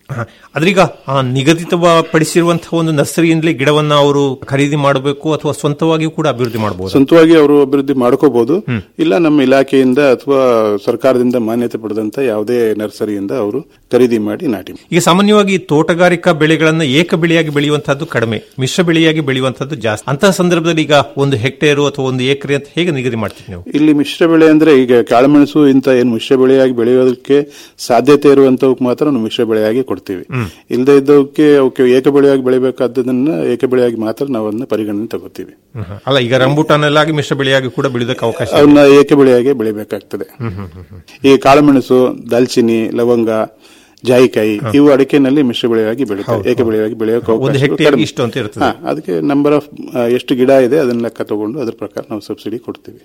ಹ. ಅದ್ರೀಗ ಆ ನಿಗದಿತಪಡಿಸಿರುವಂತಹ ಒಂದು ನರ್ಸರಿಯಿಂದಲೇ ಗಿಡವನ್ನ ಅವರು ಖರೀದಿ ಮಾಡಬೇಕು ಅಥವಾ ಸ್ವಂತವಾಗಿ ಕೂಡ ಅಭಿವೃದ್ಧಿ ಮಾಡಬಹುದು ಸ್ವಂತವಾಗಿ ಅವರು ಅಭಿವೃದ್ಧಿ ಮಾಡ್ಕೋಬಹುದು ಇಲ್ಲ ನಮ್ಮ ಇಲಾಖೆಯಿಂದ ಅಥವಾ ಸರ್ಕಾರದಿಂದ ಮಾನ್ಯತೆ ಪಡೆದಂತ ಯಾವುದೇ ನರ್ಸರಿಯಿಂದ ಅವರು ಖರೀದಿ ಮಾಡಿ ನಾಟಿ ಮಾಡಿ. ಈಗ ಸಾಮಾನ್ಯವಾಗಿ ತೋಟಗಾರಿಕಾ ಬೆಳೆಗಳನ್ನ ಏಕ ಬೆಳೆಯಾಗಿ ಬೆಳೆಯುವಂತಹದ್ದು ಕಡಿಮೆ ಮಿಶ್ರ ಬೆಳೆಯಾಗಿ ಬೆಳೆಯುವಂತಹದ್ದು ಜಾಸ್ತಿ ಅಂತಹ ಸಂದರ್ಭದಲ್ಲಿ ಈಗ ಒಂದು ಹೆಕ್ಟೇರು ಅಥವಾ ಒಂದು ಎಕರೆ ಅಂತ ಹೇಗೆ ನಿಗದಿ ಮಾಡ್ತೀವಿ ನೀವು ಇಲ್ಲಿ ಮಿಶ್ರ ಬೆಳೆ ಅಂದ್ರೆ ಈಗ ಕಾಳುಮೆಣಸು ಇಂತ ಏನು ಮಿಶ್ರ ಬೆಳೆಯಾಗಿ ಬೆಳೆಯೋದಕ್ಕೆ ಸಾಧ್ಯತೆ ಇರುವಂತವಕ್ಕೆ ಮಾತ್ರ ನಾವು ಮಿಶ್ರ ಬೆಳೆಯಾಗಿ ಕೊಡ್ತೀವಿ ಇಲ್ಲದೆ ಇದ್ದವಕ್ಕೆ ಅವಕ್ಕೆ ಏಕ ಬೆಳೆಯಾಗಿ ಬೆಳಿಬೇಕಾದದನ್ನ ಏಕ ಬೆಳೆಯಾಗಿ ಮಾತ್ರ ನಾವು ಅದನ್ನ ಪರಿಗಣನೆ ತಗೋತೀವಿ ಹ. ಅಲ್ಲ ಈಗ ರಂಬೂಟಾನ್ ಎಲ್ಲ ಆಗಿ ಮಿಶ್ರ ಬೆಳೆಯಾಗಿ ಕೂಡ ಬೆಳೆಯೋದಕ್ಕೆ ಅವಕಾಶ ಇದೆ. ಅವನ್ನ ಏಕ ಬೆಳೆಯಾಗಿ ಬೆಳಿಬೇಕಾಗ್ತದೆ ಈ ಕಾಳುಮೆಣಸು ದಾಲ್ಚಿನ್ನಿ ಲವಂಗ ಜಾಯಿಕಾಯಿ ಇವು ಅಡಿಕೆನಲ್ಲಿ ಮಿಶ್ರ ಬೆಳೆಯಾಗಿ ಬೆಳೀತವೆ ಏಕ ಬೆಳೆಯಾಗಿ ಬೆಳೆಯೋಕೆ ಒಂದು ಅವಕಾಶ ಹೆಕ್ಟೇರ್ಗೆ ಕಡಿಮೆ. ಇಷ್ಟು ಅಂತ ಇರ್ತದೆ. ಹಾ, ಅದಕ್ಕೆ ನಂಬರ್ ಆಫ್ ಎಷ್ಟು ಗಿಡ ಇದೆ ಅದನ್ನ ಲೆಕ್ಕ ತಗೊಂಡು ಅದ್ರ ಪ್ರಕಾರ ನಾವು ಸಬ್ಸಿಡಿ ಕೊಡ್ತೀವಿ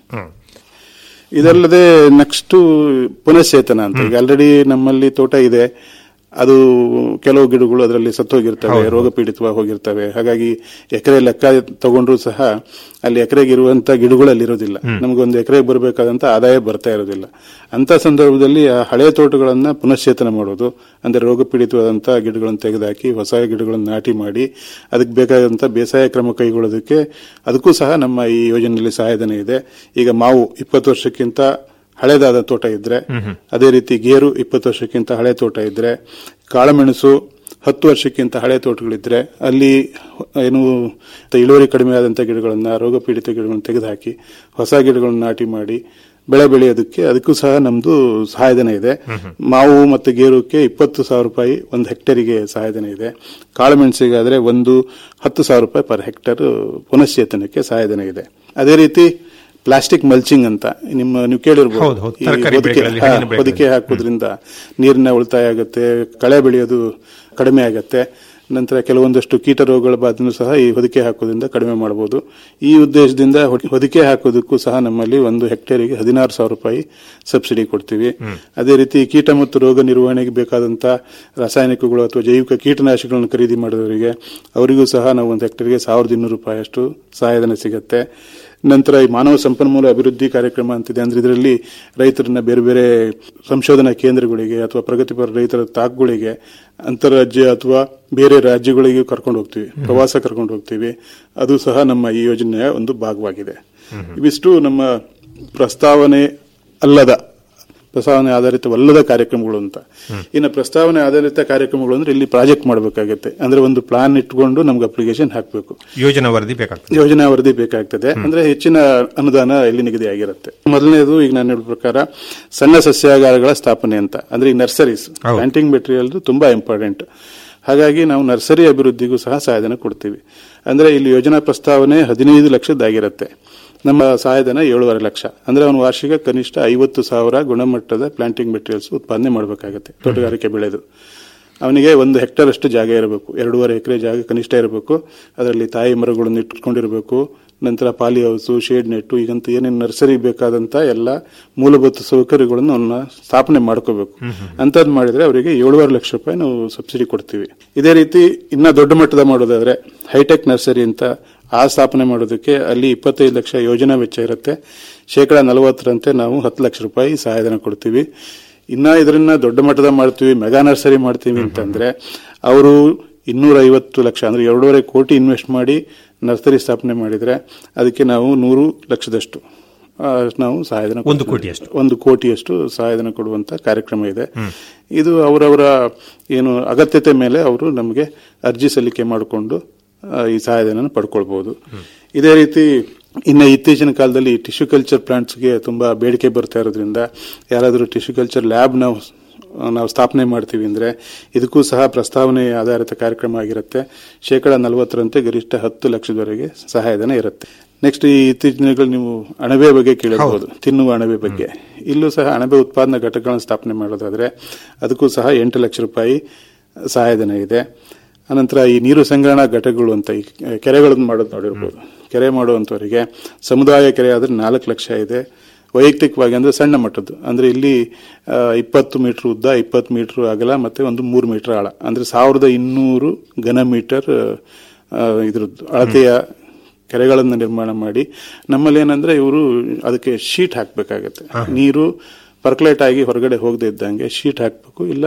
ಇದಲ್ಲದೆ ನೆಕ್ಸ್ಟ್ ಪುನಶ್ಚೇತನ ಅಂತ ಈಗ ಆಲ್ರೆಡಿ ನಮ್ಮಲ್ಲಿ ತೋಟ ಇದೆ ಅದು ಕೆಲವು ಗಿಡಗಳು ಅದರಲ್ಲಿ ಸತ್ತೋಗಿರ್ತವೆ ರೋಗ ಪೀಡಿತವಾಗಿ ಹೋಗಿರ್ತವೆ ಹಾಗಾಗಿ ಎಕರೆ ಲೆಕ್ಕ ತಗೊಂಡ್ರು ಸಹ ಅಲ್ಲಿ ಎಕರೆಗೆ ಇರುವಂತ ಗಿಡಗಳಲ್ಲಿ ಇರೋದಿಲ್ಲ ನಮಗೊಂದು ಎಕರೆಗೆ ಬರಬೇಕಾದಂತ ಆದಾಯ ಬರ್ತಾ ಇರೋದಿಲ್ಲ ಅಂತ ಸಂದರ್ಭದಲ್ಲಿ ಆ ಹಳೆಯ ತೋಟಗಳನ್ನ ಪುನಶ್ಚೇತನ ಮಾಡೋದು ಅಂದ್ರೆ ರೋಗ ಪೀಡಿತವಾದಂತ ಗಿಡಗಳನ್ನು ತೆಗೆದುಹಾಕಿ ಹೊಸ ಗಿಡಗಳನ್ನು ನಾಟಿ ಮಾಡಿ ಅದಕ್ಕೆ ಬೇಕಾದಂತ ಬೇಸಾಯ ಕ್ರಮ ಕೈಗೊಳ್ಳೋದಕ್ಕೆ ಅದಕ್ಕೂ ಸಹ ನಮ್ಮ ಈ ಯೋಜನೆಯಲ್ಲಿ ಸಹಾಯಧನ ಇದೆ ಈಗ ಮಾವು ಇಪ್ಪತ್ತು ವರ್ಷಕ್ಕಿಂತ ಹಳೆದಾದ ತೋಟ ಇದ್ರೆ ಅದೇ ರೀತಿ ಗೇರು ಇಪ್ಪತ್ತು ವರ್ಷಕ್ಕಿಂತ ಹಳೆ ತೋಟ ಇದ್ರೆ ಕಾಳುಮೆಣಸು ಹತ್ತು ವರ್ಷಕ್ಕಿಂತ ಹಳೆ ತೋಟಗಳಿದ್ರೆ ಅಲ್ಲಿ ಏನು ಇಳುವರಿ ಕಡಿಮೆ ಆದಂತ ಗಿಡಗಳನ್ನ ರೋಗ ಪೀಡಿತ ಗಿಡಗಳನ್ನು ತೆಗೆದುಹಾಕಿ ಹೊಸ ಗಿಡಗಳನ್ನು ನಾಟಿ ಮಾಡಿ ಬೆಳೆ ಬೆಳೆಯೋದಕ್ಕೆ ಅದಕ್ಕೂ ಸಹ ನಮ್ದು ಸಹಾಯಧನ ಇದೆ ಮಾವು ಮತ್ತು ಗೇರುಕ್ಕೆ ಇಪ್ಪತ್ತು ಸಾವಿರ ರೂಪಾಯಿ ಒಂದು ಹೆಕ್ಟೇರಿಗೆ ಸಹಾಯಧನ ಇದೆ ಕಾಳುಮೆಣಸಿಗಾದ್ರೆ ಒಂದು ಹತ್ತು ಸಾವಿರ ರೂಪಾಯಿ ಪರ್ ಹೆಕ್ಟರ್ ಪುನಶ್ಚೇತನಕ್ಕೆ ಸಹಾಯಧನ ಇದೆ ಅದೇ ರೀತಿ ಪ್ಲಾಸ್ಟಿಕ್ ಮಲ್ಚಿಂಗ್ ಅಂತ ನಿಮ್ಮ ನೀವು ಕೇಳಿರ್ಬೋದು ಹೌದು, ಹೌದು. ಈ ತರಕಾರಿ ಹೊದಿಕೆ- ಬೆಳೆಗಳಲ್ಲಿ, ಹಾ, ಹಣ್ಣಿನ ಬೆಳೆಗಳಲ್ಲಿ. ಹೊದಿಕೆ ಹಾಕೋದ್ರಿಂದ ನೀರಿನ ಉಳಿತಾಯ ಆಗುತ್ತೆ ಕಳೆ ಬೆಳೆಯೋದು ಕಡಿಮೆ ಆಗುತ್ತೆ ನಂತರ ಕೆಲವೊಂದಷ್ಟು ಕೀಟ ರೋಗಗಳ ಬಾಧೆನೂ ಸಹ ಈ ಹೊದಿಕೆ ಹಾಕೋದ್ರಿಂದ ಕಡಿಮೆ ಮಾಡಬಹುದು ಈ ಉದ್ದೇಶದಿಂದ ಹೊದಿ- ಹೊದಿಕೆ ಹಾಕೋದಕ್ಕೂ ಸಹ ನಮ್ಮಲ್ಲಿ ಒಂದು ಹೆಕ್ಟೇರಿಗೆ ಹದಿನಾರು ಸಾವಿರ ರೂಪಾಯಿ ಸಬ್ಸಿಡಿ ಕೊಡ್ತೀವಿ ಅದೇ ರೀತಿ ಕೀಟ ಮತ್ತು ರೋಗ ನಿರ್ವಹಣೆಗೆ ಬೇಕಾದಂತ ರಾಸಾಯನಿಕಗಳು ಅಥವಾ ಜೈವಿಕ ಕೀಟನಾಶಕಗಳನ್ನು ಖರೀದಿ ಮಾಡೋರಿಗೆ ಅವರಿಗೂ ಸಹ ನಾವು ಒಂದು ಹೆಕ್ಟೇರ್ಗೆ ಸಾವಿರದ ಇನ್ನೂರು ರೂಪಾಯಿ ಅಷ್ಟು ಸಹಾಯಧನ ಸಿಗುತ್ತೆ ನಂತರ ಈ ಮಾನವ ಸಂಪನ್ಮೂಲ ಅಭಿವೃದ್ಧಿ ಕಾರ್ಯಕ್ರಮ ಅಂತಿದೆ ಅಂದ್ರೆ ಇದರಲ್ಲಿ ರೈತರನ್ನ ಬೇರೆ ಬೇರೆ ಸಂಶೋಧನಾ ಕೇಂದ್ರಗಳಿಗೆ ಅಥವಾ ಪ್ರಗತಿಪರ ರೈತರ ತಾಕುಗಳಿಗೆ ಅಂತರ್ರಾಜ್ಯ ಅಥವಾ ಬೇರೆ ರಾಜ್ಯಗಳಿಗೆ ಕರ್ಕೊಂಡು ಹೋಗ್ತೀವಿ ಪ್ರವಾಸ ಕರ್ಕೊಂಡು ಹೋಗ್ತೀವಿ ಅದು ಸಹ ನಮ್ಮ ಈ ಯೋಜನೆಯ ಒಂದು ಭಾಗವಾಗಿದೆ ಇವಿಷ್ಟು ನಮ್ಮ ಪ್ರಸ್ತಾವನೆ ಅಲ್ಲದ ಪ್ರಸ್ತಾವನೆ ಆಧಾರಿತವಲ್ಲದ ಕಾರ್ಯಕ್ರಮಗಳು ಅಂತ ಇನ್ನು ಪ್ರಸ್ತಾವನೆ ಆಧಾರಿತ ಕಾರ್ಯಕ್ರಮಗಳು ಅಂದ್ರೆ ಇಲ್ಲಿ ಪ್ರಾಜೆಕ್ಟ್ ಮಾಡಬೇಕಾಗುತ್ತೆ ಅಂದ್ರೆ ಒಂದು ಪ್ಲಾನ್ ಇಟ್ಕೊಂಡು ನಮ್ಗೆ ಅಪ್ಲಿಕೇಶನ್ ಹಾಕಬೇಕು ಯೋಜನಾ ವರದಿ ಬೇಕಾಗ್ತದೆ ಯೋಜನಾ ವರದಿ ಬೇಕಾಗ್ತದೆ ಅಂದ್ರೆ ಹೆಚ್ಚಿನ ಅನುದಾನ ಇಲ್ಲಿ ನಿಗದಿ ಆಗಿರುತ್ತೆ ಮೊದಲನೇದು ಈಗ ನಾನು ಹೇಳಿದ ಪ್ರಕಾರ ಸಣ್ಣ ಸಸ್ಯಾಗಾರಗಳ ಸ್ಥಾಪನೆ ಅಂತ ಅಂದ್ರೆ ಈ ನರ್ಸರೀಸ್ ಪ್ಲಾಂಟಿಂಗ್ ಮೆಟೀರಿಯಲ್ ತುಂಬಾ ಇಂಪಾರ್ಟೆಂಟ್ ಹಾಗಾಗಿ ನಾವು ನರ್ಸರಿ ಅಭಿವೃದ್ಧಿಗೂ ಸಹ ಸಹಾಯಧನ ಕೊಡ್ತೀವಿ ಅಂದ್ರೆ ಇಲ್ಲಿ ಯೋಜನಾ ಪ್ರಸ್ತಾವನೆ ಹದಿನೈದು ಲಕ್ಷದ್ದಾಗಿರುತ್ತೆ ನಮ್ಮ ಸಹಾಯಧನ ಏಳುವರೆ ಲಕ್ಷ ಅಂದ್ರೆ ಅವನು ವಾರ್ಷಿಕ ಕನಿಷ್ಠ ಐವತ್ತು ಸಾವಿರ ಗುಣಮಟ್ಟದ ಪ್ಲಾಂಟಿಂಗ್ ಮೆಟೀರಿಯಲ್ಸ್ ಉತ್ಪಾದನೆ ಮಾಡಬೇಕಾಗುತ್ತೆ ತೋಟಗಾರಿಕೆ ಬೆಳೆದು ಅವನಿಗೆ ಒಂದು ಹೆಕ್ಟೇರ್ ಅಷ್ಟು ಜಾಗ ಇರಬೇಕು ಎರಡೂವರೆ ಎಕರೆ ಜಾಗ ಕನಿಷ್ಠ ಇರಬೇಕು ಅದರಲ್ಲಿ ತಾಯಿ ಮರಗಳನ್ನು ಇಟ್ಕೊಂಡಿರಬೇಕು ನಂತರ ಪಾಲಿ ಹೌಸು ಶೇಡ್ ನೆಟ್ಟು ಈಗಂತೂ ಏನೇನು ನರ್ಸರಿ ಬೇಕಾದಂತ ಎಲ್ಲ ಮೂಲಭೂತ ಸೌಕರ್ಯಗಳನ್ನು ಅವನ್ನ ಸ್ಥಾಪನೆ ಮಾಡ್ಕೋಬೇಕು ಅಂತದ್ ಮಾಡಿದ್ರೆ ಅವರಿಗೆ ಏಳುವರೆ ಲಕ್ಷ ರೂಪಾಯಿ ನಾವು ಸಬ್ಸಿಡಿ ಕೊಡ್ತೀವಿ ಇದೇ ರೀತಿ ಇನ್ನ ದೊಡ್ಡ ಮಟ್ಟದ ಮಾಡೋದಾದ್ರೆ ಹೈಟೆಕ್ ನರ್ಸರಿ ಅಂತ ಆ ಸ್ಥಾಪನೆ ಮಾಡೋದಕ್ಕೆ ಅಲ್ಲಿ ಇಪ್ಪತ್ತೈದು ಲಕ್ಷ ಯೋಜನಾ ವೆಚ್ಚ ಇರುತ್ತೆ ಶೇಕಡ ನಲವತ್ತರಂತೆ ನಾವು ಹತ್ತು ಲಕ್ಷ ರೂಪಾಯಿ ಸಹಾಯಧನ ಕೊಡ್ತೀವಿ ಇನ್ನ ಇದನ್ನ ದೊಡ್ಡ ಮಟ್ಟದ ಮಾಡ್ತೀವಿ ಮೆಗಾ ನರ್ಸರಿ ಮಾಡ್ತೀವಿ ಅಂತಂದ್ರೆ ಅವರು ಇನ್ನೂರ ಐವತ್ತು ಲಕ್ಷ ಅಂದ್ರೆ ಎರಡೂವರೆ ಕೋಟಿ ಇನ್ವೆಸ್ಟ್ ಮಾಡಿ ನರ್ಸರಿ ಸ್ಥಾಪನೆ ಮಾಡಿದ್ರೆ ಅದಕ್ಕೆ ನಾವು ನೂರು ಲಕ್ಷದಷ್ಟು ಆ, ನಾವು ಸಹಾಯಧನ ಒಂದು ಕೊಡ್ತೀವಿ. ಕೋಟಿಯಷ್ಟು. ಒಂದು ಕೋಟಿಯಷ್ಟು ಸಹಾಯಧನ ಕೊಡುವಂತ ಕಾರ್ಯಕ್ರಮ ಇದೆ ಇದು ಅವರವರ ಏನು ಅಗತ್ಯತೆ ಮೇಲೆ ಅವರು ನಮಗೆ ಅರ್ಜಿ ಸಲ್ಲಿಕೆ ಮಾಡಿಕೊಂಡು ಈ ಸಹಾಯಧನ ಪಡ್ಕೊಳ್ಬಹುದು ಇದೇ ರೀತಿ ಇನ್ನು ಇತ್ತೀಚಿನ ಕಾಲದಲ್ಲಿ ಟಿಶ್ಯೂ ಕಲ್ಚರ್ ಪ್ಲಾಂಟ್ಸ್ಗೆ ತುಂಬಾ ಬೇಡಿಕೆ ಬರ್ತಾ ಇರೋದ್ರಿಂದ ಯಾರಾದರೂ ಟಿಶ್ಯೂ ಕಲ್ಚರ್ ಲ್ಯಾಬ್ ನಾವು ನಾವು ಸ್ಥಾಪನೆ ಮಾಡ್ತೀವಿ ಅಂದ್ರೆ ಇದಕ್ಕೂ ಸಹ ಪ್ರಸ್ತಾವನೆ ಆಧಾರಿತ ಕಾರ್ಯಕ್ರಮ ಆಗಿರುತ್ತೆ ಶೇಕಡ ನಲವತ್ತರಂತೆ ಗರಿಷ್ಠ ಹತ್ತು ಲಕ್ಷದವರೆಗೆ ಸಹಾಯಧನ ಇರುತ್ತೆ ನೆಕ್ಸ್ಟ್ ಈ ಇತ್ತೀಚಿನ ದಿನಗಳಲ್ಲಿ ನೀವು ಅಣಬೆ ಬಗ್ಗೆ ಕೇಳಿರಬಹುದು ತಿನ್ನುವ ಅಣಬೆ ಬಗ್ಗೆ ಇಲ್ಲೂ ಸಹ ಅಣಬೆ ಉತ್ಪಾದನಾ ಘಟಕಗಳನ್ನು ಸ್ಥಾಪನೆ ಮಾಡೋದಾದ್ರೆ ಅದಕ್ಕೂ ಸಹ ಎಂಟು ಲಕ್ಷ ರೂಪಾಯಿ ಸಹಾಯಧನ ಇದೆ ಅನಂತರ ಈ ನೀರು ಸಂಗ್ರಹಣಾ ಘಟಕಗಳು ಅಂತ ಈ ಕೆರೆಗಳನ್ನು ಮಾಡೋದು ನೋಡಿರ್ಬೋದು ಕೆರೆ ಮಾಡುವಂತವರಿಗೆ ಸಮುದಾಯ ಕೆರೆ ಆದ್ರೆ ನಾಲ್ಕು ಲಕ್ಷ ಇದೆ ವೈಯಕ್ತಿಕವಾಗಿ ಅಂದ್ರೆ ಸಣ್ಣ ಮಟ್ಟದ್ದು ಅಂದ್ರೆ ಇಲ್ಲಿ ಆ, ಇಪ್ಪತ್ತು ಮೀಟರ್ ಉದ್ದ ಇಪ್ಪತ್ತು ಮೀಟರ್ ಅಗಲ ಮತ್ತೆ ಒಂದು ಮೂರು ಮೀಟರ್ ಆಳ ಅಂದ್ರೆ ಸಾವಿರದ ಇನ್ನೂರು ಘನ ಮೀಟರ್ ಆ, ಇದ್ರದ್ದು ಅಳತೆಯ ಕೆರೆಗಳನ್ನು ನಿರ್ಮಾಣ ಮಾಡಿ ನಮ್ಮಲ್ಲಿ ಏನಂದ್ರೆ ಇವರು ಅದಕ್ಕೆ ಶೀಟ್ ಹಾಕಬೇಕಾಗತ್ತೆ ನೀರು ಪರ್ಕ್ಲೇಟ್ ಆಗಿ ಹೊರಗಡೆ ಹೋಗದೆ ಇದ್ದಂಗೆ ಶೀಟ್ ಹಾಕಬೇಕು ಇಲ್ಲ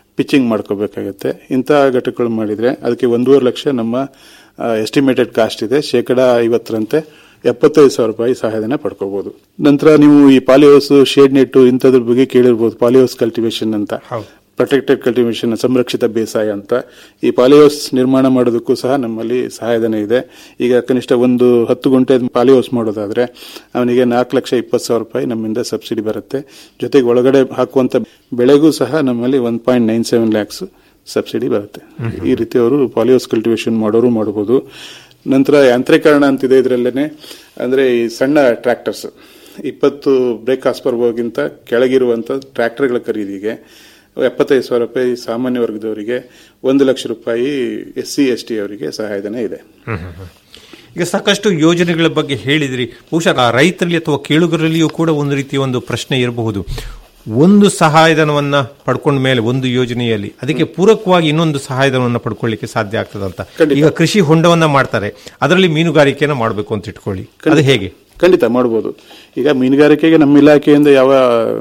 ಪಿಚ್ಚಿಂಗ್ ಮಾಡ್ಕೋಬೇಕಾಗತ್ತೆ ಇಂತಹ ಘಟಕಗಳು ಮಾಡಿದ್ರೆ ಅದಕ್ಕೆ ಒಂದೂವರೆ ಲಕ್ಷ ನಮ್ಮ ಎಸ್ಟಿಮೇಟೆಡ್ ಕಾಸ್ಟ್ ಇದೆ ಶೇಕಡ ಐವತ್ತರಂತೆ ಎಪ್ಪತ್ತೈದು ಸಾವಿರ ರೂಪಾಯಿ ಸಹಾಯಧನ ಪಡ್ಕೋಬಹುದು ನಂತರ ನೀವು ಈ ಪಾಲಿಹೌಸ್ ಶೇಡ್ ನೆಟ್ ಇಂಥದ್ರ ಬಗ್ಗೆ ಕೇಳಿರ್ಬೋದು ಪಾಲಿಹೌಸ್ ಕಲ್ಟಿವೇಶನ್ ಅಂತ ಹೌದು. ಪ್ರೊಟೆಕ್ಟೆಡ್ ಕಲ್ಟಿವೇಶನ್ ಸಂರಕ್ಷಿತ ಬೇಸಾಯ ಅಂತ ಈ ಪಾಲಿಹೌಸ್ ನಿರ್ಮಾಣ ಮಾಡೋದಕ್ಕೂ ಸಹ ನಮ್ಮಲ್ಲಿ ಸಹಾಯಧನ ಇದೆ ಈಗ ಕನಿಷ್ಠ ಒಂದು ಹತ್ತು ಗುಂಟೆ ಪಾಲಿಹೌಸ್ ಮಾಡೋದಾದ್ರೆ ಅವನಿಗೆ ನಾಲ್ಕು ಲಕ್ಷ ಇಪ್ಪತ್ತು ಸಾವಿರ ರೂಪಾಯಿ ನಮ್ಮಿಂದ ಸಬ್ಸಿಡಿ ಬರುತ್ತೆ ಜೊತೆಗೆ ಒಳಗಡೆ ಹಾಕುವಂತ ಬೆಳೆಗೂ ಸಹ ನಮ್ಮಲ್ಲಿ one point nine seven lakhs subsidy ಬರುತ್ತೆ ಈ ರೀತಿ ಅವರು ಪಾಲಿಹೌಸ್ ಕಲ್ಟಿವೇಶನ್ ಮಾಡೋರು ಮಾಡಬಹುದು ನಂತರ ಯಾಂತ್ರೀಕರಣ ಅಂತಿದೆ ಇದರಲ್ಲೇನೆ ಅಂದ್ರೆ ಈ ಸಣ್ಣ ಟ್ರ್ಯಾಕ್ಟರ್ಸ್ ಇಪ್ಪತ್ತು ಬ್ರೇಕ್ ಹಾಸ್ಪರ್ಗಿಂತ ಕೆಳಗಿರುವಂತ ಟ್ರ್ಯಾಕ್ಟರ್ಗಳ ಖರೀದಿಗೆ ಎಪ್ಪತ್ತೈದು ಸಾವಿರ ರೂಪಾಯಿ ಸಾಮಾನ್ಯ ವರ್ಗದವರಿಗೆ ಒಂದು ಲಕ್ಷ ರೂಪಾಯಿ ಎಸ್ ಸಿ ಎಸ್ ಟಿ ಅವರಿಗೆ ಸಹಾಯಧನ ಇದೆ ಈಗ ಸಾಕಷ್ಟು ಯೋಜನೆಗಳ ಬಗ್ಗೆ ಹೇಳಿದ್ರಿ ಬಹುಶಃ ಆ ರೈತರಲ್ಲಿ ಅಥವಾ ಕೇಳುಗರಲ್ಲಿಯೂ ಕೂಡ ಒಂದು ರೀತಿಯ ಒಂದು ಪ್ರಶ್ನೆ ಇರಬಹುದು ಒಂದು ಸಹಾಯಧನವನ್ನ ಪಡ್ಕೊಂಡ ಮೇಲೆ ಒಂದು ಯೋಜನೆಯಲ್ಲಿ ಅದಕ್ಕೆ ಪೂರಕವಾಗಿ ಇನ್ನೊಂದು ಸಹಾಯಧನವನ್ನ ಪಡ್ಕೊಳ್ಳಿಕ್ಕೆ ಸಾಧ್ಯ ಆಗ್ತದಂತ ಖಂಡಿತ. ಈಗ ಕೃಷಿ ಹೊಂಡವನ್ನ ಮಾಡ್ತಾರೆ ಅದರಲ್ಲಿ ಮೀನುಗಾರಿಕೆಯನ್ನ ಮಾಡಬೇಕು ಅಂತ ಇಟ್ಕೊಳ್ಳಿ ಅದು ಹೇಗೆ ಖಂಡಿತ ಮಾಡಬಹುದು ಈಗ ಮೀನುಗಾರಿಕೆಗೆ ನಮ್ಮ ಇಲಾಖೆಯಿಂದ ಯಾವ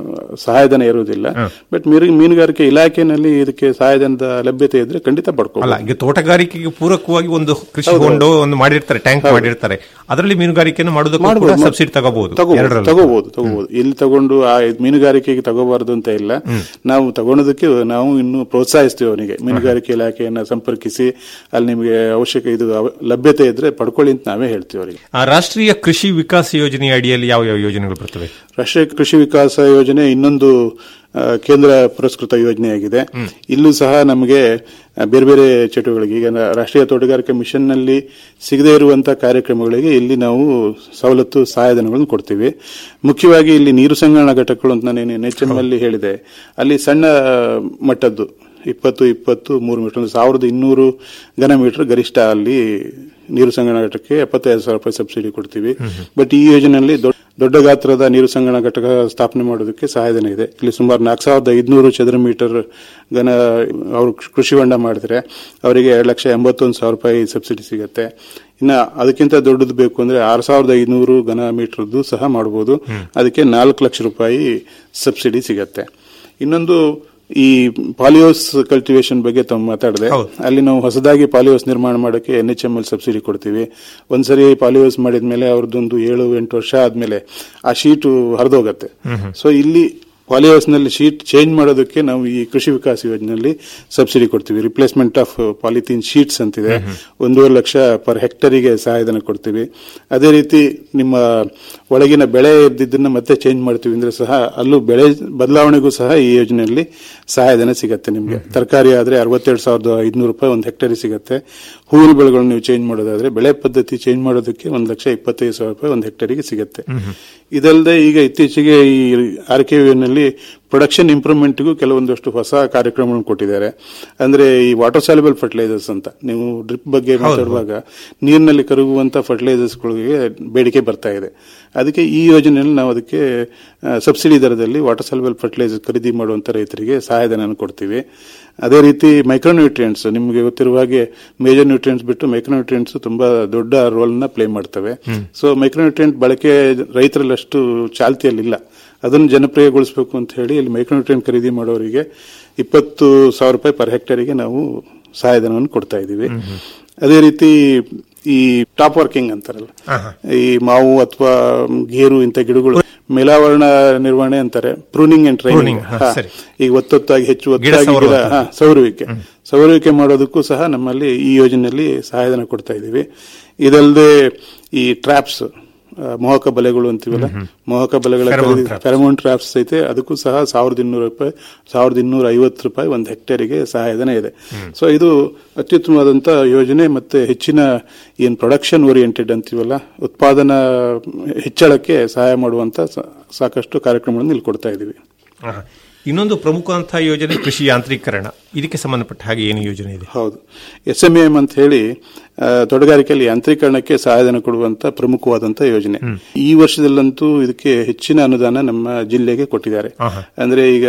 ಸಹಾಯಧನ ಇರುವುದಿಲ್ಲ ಬಟ್ ಮೀನುಗಾರಿಕೆ ಇಲಾಖೆಯಲ್ಲಿ ಇದಕ್ಕೆ ಸಹಾಯಧನದ ಲಭ್ಯತೆ ಇದ್ರೆ ಖಂಡಿತ ಪಡ್ಕೋ ಅಲ್ಲ ಈಗ ತೋಟಗಾರಿಕೆಗೆ ಪೂರಕವಾಗಿ ಒಂದು ಕೃಷಿ ಹೊಂಡ ಒಂದು ಮಾಡಿರ್ತಾರೆ ಟ್ಯಾಂಕ್ ಮಾಡಿರ್ತಾರೆ ಅದರಲ್ಲಿ ಮೀನುಗಾರಿಕೆಯನ್ನು ಮಾಡೋದಕ್ಕೂ ಕೂಡ ಸಬ್ಸಿಡಿ ತಗೋಬಹುದು ಎರಡರಲ್ಲಿ ತಗೋಬಹುದು ತಗೋಬಹುದು ಇಲ್ಲಿ ತಗೊಂಡು ಆ ಇದ್ ಮೀನುಗಾರಿಕೆಗೆ ತಗೋಬಾರದು ಅಂತ ಇಲ್ಲ ನಾವು ತಗೊಳೋದಕ್ಕೆ ನಾವು ಇನ್ನು ಪ್ರೋತ್ಸಾಹಿಸ್ತೀವಿ ಅವನಿಗೆ ಮೀನುಗಾರಿಕೆ ಇಲಾಖೆಯನ್ನ ಸಂಪರ್ಕಿಸಿ ಅಲ್ಲಿ ನಿಮಗೆ ಅವಶ್ಯಕ ಇದು ಅವ- ಲಭ್ಯತೆ ಇದ್ರೆ ಪಡ್ಕೊಳ್ಳಿ ಅಂತ ನಾವೇ ಹೇಳ್ತೀವಿ ಅವರಿಗೆ ಆ ರಾಷ್ಟ್ರೀಯ ಕೃಷಿ ವಿಕಾಸ ಯೋಜನೆಯ ಅಡಿಯಲ್ಲಿ ಯಾವ ಯಾವ ಯೋಜನೆಗಳು ಬರ್ತವೆ ರಾಷ್ಟ್ರೀಯ ಕೃಷಿ ವಿಕಾಸ ಯೋಜನೆ ಇನ್ನೊಂದು ಆ, ಕೇಂದ್ರ ಪುರಸ್ಕೃತ ಯೋಜನೆಯಾಗಿದೆ ಇಲ್ಲೂ ಸಹ ನಮಗೆ ಆ, ಬೇರೆ ಬೇರೆ ಚಟುವಟಿಕೆ ಈಗ ನ- ರಾಷ್ಟ್ರೀಯ ತೋಟಗಾರಿಕೆ ಮಿಷನ್ ನಲ್ಲಿ ಸಿಗದೇ ಇರುವಂತಹ ಕಾರ್ಯಕ್ರಮಗಳಿಗೆ ಇಲ್ಲಿ ನಾವು ಸವಲತ್ತು ಸಹಾಯಧನಗಳನ್ನು ಕೊಡ್ತೀವಿ ಮುಖ್ಯವಾಗಿ ಇಲ್ಲಿ ನೀರು ಸಂಗ್ರಹಣಾ ಘಟಕಗಳು ಅಂತ ನಾನು ಎನ್ ಎಚ್ ಎಂ ಅಲ್ಲಿ ಹೇಳಿದೆ ಅಲ್ಲಿ ಸಣ್ಣ ಮಟ್ಟದ್ದು ಇಪ್ಪತ್ತು ಇಪ್ಪತ್ತು ಮೂರು ಮೀಟರ್ ಒಂದು ಸಾವಿರದ ಇನ್ನೂರು ಘನ ಮೀಟರ್ ಗರಿಷ್ಠ ಅಲ್ಲಿ ನೀರು ಸಂಗ್ರಹಣಾ ಘಟಕಕ್ಕೆ ಎಪ್ಪತ್ತೈದು ಸಾವಿರ ರೂಪಾಯಿ ಸಬ್ಸಿಡಿ ಕೊಡ್ತೀವಿ ಬಟ್ ಈ ಯೋಜನೆಯಲ್ಲಿ ದೊಡ್ಡ ದೊಡ್ಡ ಗಾತ್ರದ ನೀರು ಸಂಗ್ರಹಣಾ ಘಟಕ ಸ್ಥಾಪನೆ ಮಾಡೋದಕ್ಕೆ ಸಹಾಯಧನ ಇದೆ ಇಲ್ಲಿ ಸುಮಾರು ನಾಲ್ಕು ಸಾವಿರದ ಐದುನೂರು ಚದರ ಮೀಟರ್ ಘನ ಅವರು ಕೃಷಿ ಹೊಂಡ ಮಾಡಿದ್ರೆ ಅವರಿಗೆ ಎರಡು ಲಕ್ಷ ಎಂಬತ್ತೊಂದು ಸಾವಿರ ರೂಪಾಯಿ ಸಬ್ಸಿಡಿ ಸಿಗುತ್ತೆ ಇನ್ನ ಅದಕ್ಕಿಂತ ದೊಡ್ಡದು ಬೇಕು ಅಂದ್ರೆ ಆರು ಸಾವಿರದ ಐದುನೂರು ಘನ ಮೀಟರ್ದು ಸಹ ಮಾಡಬಹುದು ಅದಕ್ಕೆ ನಾಲ್ಕು ಲಕ್ಷ ರೂಪಾಯಿ ಸಬ್ಸಿಡಿ ಸಿಗತ್ತೆ ಇನ್ನೊಂದು ಈ ಪಾಲಿಯೋಸ್ ಕಲ್ಟಿವೇಶನ್ ಬಗ್ಗೆ ತಾವು ಮಾತಾಡಿದೆ ಹೌದು. ಅಲ್ಲಿ ನಾವು ಹೊಸದಾಗಿ ಪಾಲಿಯೋಸ್ ನಿರ್ಮಾಣ ಮಾಡೋಕೆ N H M L subsidy ಕೊಡ್ತೀವಿ ಒಂದ್ಸರಿ ಪಾಲಿಯೋಸ್ ಮಾಡಿದ್ಮೇಲೆ ಅವ್ರದ್ದೊಂದು ಏಳು ಎಂಟು ವರ್ಷ ಆದ್ಮೇಲೆ ಆ ಶೀಟು ಹರಿದೋಗತ್ತೆ ಸೊ ಇಲ್ಲಿ ಪಾಲಿಹೌಸ್ ನಲ್ಲಿ ಶೀಟ್ ಚೇಂಜ್ ಮಾಡೋದಕ್ಕೆ ನಾವು ಈ ಕೃಷಿ ವಿಕಾಸ ಯೋಜನೆಯಲ್ಲಿ ಸಬ್ಸಿಡಿ ಕೊಡ್ತೀವಿ ರಿಪ್ಲೇಸ್ಮೆಂಟ್ ಆಫ್ ಪಾಲಿಥೀನ್ ಶೀಟ್ಸ್ ಅಂತಿದೆ ಒಂದೂವರೆ ಲಕ್ಷ ಪರ್ ಹೆಕ್ಟರಿಗೆ ಸಹಾಯಧನ ಕೊಡ್ತೀವಿ ಅದೇ ರೀತಿ ನಿಮ್ಮ ಒಳಗಿನ ಬೆಳೆ ಇದ್ದಿದ್ದನ್ನ ಮತ್ತೆ ಚೇಂಜ್ ಮಾಡ್ತೀವಿ ಅಂದ್ರೆ ಸಹ ಅಲ್ಲೂ ಬೆಳೆ ಬದಲಾವಣೆಗೂ ಸಹ ಈ ಯೋಜನೆಯಲ್ಲಿ ಸಹಾಯಧನ ಸಿಗತ್ತೆ ನಿಮಗೆ ತರಕಾರಿ ಆದ್ರೆ ಅರವತ್ತೆರಡು ಸಾವಿರದ ಐದುನೂರು ರೂಪಾಯಿ ಒಂದು ಹೆಕ್ಟೇರ್ ಸಿಗತ್ತೆ ಹೂವಿನ ಬೆಳೆಗಳನ್ನು ನೀವು ಚೇಂಜ್ ಮಾಡೋದಾದ್ರೆ ಬೆಳೆ ಪದ್ಧತಿ ಚೇಂಜ್ ಮಾಡೋದಕ್ಕೆ ಒಂದು ಲಕ್ಷ ಇಪ್ಪತ್ತೈದು ಸಾವಿರ ರೂಪಾಯಿ ಒಂದು ಹೆಕ್ಟೇರಿಗೆ ಸಿಗತ್ತೆ ಇದಲ್ಲದೆ ಈಗ ಇತ್ತೀಚೆಗೆ ಈ ಆರ್ ಕೆ ನಲ್ಲಿ ಪ್ರೊಡಕ್ಷನ್ ಇಂಪ್ರೂವ್ಮೆಂಟ್ಗೂ ಕೆಲವೊಂದಷ್ಟು ಹೊಸ ಕಾರ್ಯಕ್ರಮಗಳನ್ನು ಕೊಟ್ಟಿದ್ದಾರೆ ಅಂದ್ರೆ ಈ ವಾಟರ್ ಸಾಲ್ಯುಬಲ್ ಫರ್ಟಿಲೈಸರ್ಸ್ ಅಂತ ನೀವು ಡ್ರಿಪ್ ಬಗ್ಗೆ ಮಾತಾಡುವಾಗ ನೀರಿನಲ್ಲಿ ಕರಗುವಂತ ಫರ್ಟಿಲೈಸರ್ಸ್ಗಳಿಗೆ ಬೇಡಿಕೆ ಬರ್ತಾ ಇದೆ ಅದಕ್ಕೆ ಈ ಯೋಜನೆಯಲ್ಲಿ ನಾವು ಅದಕ್ಕೆ ಸಬ್ಸಿಡಿ ದರದಲ್ಲಿ ವಾಟರ್ ಸಾಲ್ಯುಬಲ್ ಫರ್ಟಿಲೈಸರ್ ಖರೀದಿ ಮಾಡುವಂತ ರೈತರಿಗೆ ಸಹಾಯಧನ ಕೊಡ್ತೀವಿ ಅದೇ ರೀತಿ ಮೈಕ್ರೋನ್ಯೂಟ್ರಿಯೆಂಟ್ಸ್ ನಿಮಗೆ ಗೊತ್ತಿರುವ ಹಾಗೆ ಮೇಜರ್ ನ್ಯೂಟ್ರಿಯೆಂಟ್ಸ್ ಬಿಟ್ಟು ಮೈಕ್ರೋನ್ಯೂಟ್ರಿಯೆಂಟ್ಸ್ ತುಂಬಾ ದೊಡ್ಡ ರೋಲ್ ನ ಪ್ಲೇ ಮಾಡ್ತವೆ ಸೊ ಮೈಕ್ರೋನ್ಯೂಟ್ರಿಯೆಂಟ್ ಬಳಕೆ ರೈತರಲ್ಲಿ ಅಷ್ಟು ಚಾಲ್ತಿಯಲ್ಲಿಲ್ಲ ಅದನ್ನು ಜನಪ್ರಿಯಗೊಳಿಸಬೇಕು ಅಂತ ಹೇಳಿ ಇಲ್ಲಿ ಮೈಕ್ರೋನ್ಯೂಟ್ರಿಯೆಂಟ್ ಖರೀದಿ ಮಾಡೋರಿಗೆ ಇಪ್ಪತ್ತು ಸಾವಿರ ರೂಪಾಯಿ ಪರ್ ಹೆಕ್ಟೇರಿಗೆ ನಾವು ಸಹಾಯಧನವನ್ನು ಕೊಡ್ತಾ ಇದ್ದೀವಿ ಅದೇ ರೀತಿ ಈ ಟಾಪ್ ವರ್ಕಿಂಗ್ ಅಂತಾರಲ್ಲ ಈ ಮಾವು ಅಥವಾ ಗೇರು ಇಂಥ ಗಿಡಗಳು ಮೇಲಾವರಣ ನಿರ್ವಹಣೆ ಅಂತಾರೆ ಪ್ರೂನಿಂಗ್ ಅಂಡ್ ಟ್ರೈನಿಂಗ್ Pruning, ಹಾ, ಸರಿ. ಈಗ ಒತ್ತೊತ್ತಾಗಿ ಹೆಚ್ಚು ಗಿಡ ಒತ್ತಾಗಿ ಗಿಡ ಸವರುವಂಥದ್ದು. ಹಾ, ಸವರುವಿಕೆ ಸವರುವಿಕೆ ಮಾಡೋದಕ್ಕೂ ಸಹ ನಮ್ಮಲ್ಲಿ ಈ ಯೋಜನೆಯಲ್ಲಿ ಸಹಾಯಧನ ಕೊಡ್ತಾ ಇದ್ದೀವಿ ಇದಲ್ಲದೆ ಈ ಟ್ರಾಪ್ಸ್ ಮೋಹಕ ಬಲೆಗಳು ಅಂತೀವಲ್ಲ ಮೋಹಕ ಬಲೆಗಳ Pheromone traps. ಫೆರಮೋನ್ ಟ್ರಾಪ್ಸ್ ಐತೆ ಅದಕ್ಕೂ ಸಹ ಸಾವಿರದ ಇನ್ನೂರು ರೂಪಾಯಿ ಸಾವಿರದ ಇನ್ನೂರ ಐವತ್ತು ರೂಪಾಯಿ ಒಂದು ಹೆಕ್ಟೇರಿಗೆ ಸಹಾಯಧನ ಇದೆ ಸೊ ಇದು ಅತ್ಯುತ್ತಮವಾದಂತ ಯೋಜನೆ ಮತ್ತೆ ಹೆಚ್ಚಿನ ಏನ್ ಪ್ರೊಡಕ್ಷನ್ ಓರಿಯೆಂಟೆಡ್ ಅಂತೀವಲ್ಲ ಉತ್ಪಾದನಾ ಹೆಚ್ಚಳಕ್ಕೆ ಸಹಾಯ ಮಾಡುವಂತ ಸಾ- ಸಾಕಷ್ಟು ಕಾರ್ಯಕ್ರಮಗಳನ್ನು ಇಲ್ಲಿ ಕೊಡ್ತಾ ಇದ್ದೀವಿ ಆಹಾ. ಇನ್ನೊಂದು ಪ್ರಮುಖವಂತಹ ಯೋಜನೆ ಕೃಷಿ ಯಾಂತ್ರೀಕರಣ ಇದಕ್ಕೆ ಸಂಬಂಧಪಟ್ಟ ಹಾಗೆ ಏನು ಯೋಜನೆ ಇದೆ ಹೌದು ಎಸ್ ಎಂ ಎಂ ಅಂತ ಹೇಳಿ ಆ, ತೋಟಗಾರಿಕೆಯಲ್ಲಿ ಯಾಂತ್ರೀಕರಣಕ್ಕೆ ಸಹಾಯಧನ ಕೊಡುವಂತ ಪ್ರಮುಖವಾದಂತ ಯೋಜನೆ ಈ ವರ್ಷದಲ್ಲಂತೂ ಇದಕ್ಕೆ ಹೆಚ್ಚಿನ ಅನುದಾನ ನಮ್ಮ ಜಿಲ್ಲೆಗೆ ಕೊಟ್ಟಿದ್ದಾರೆ ಆಹಾ. ಅಂದ್ರೆ ಈಗ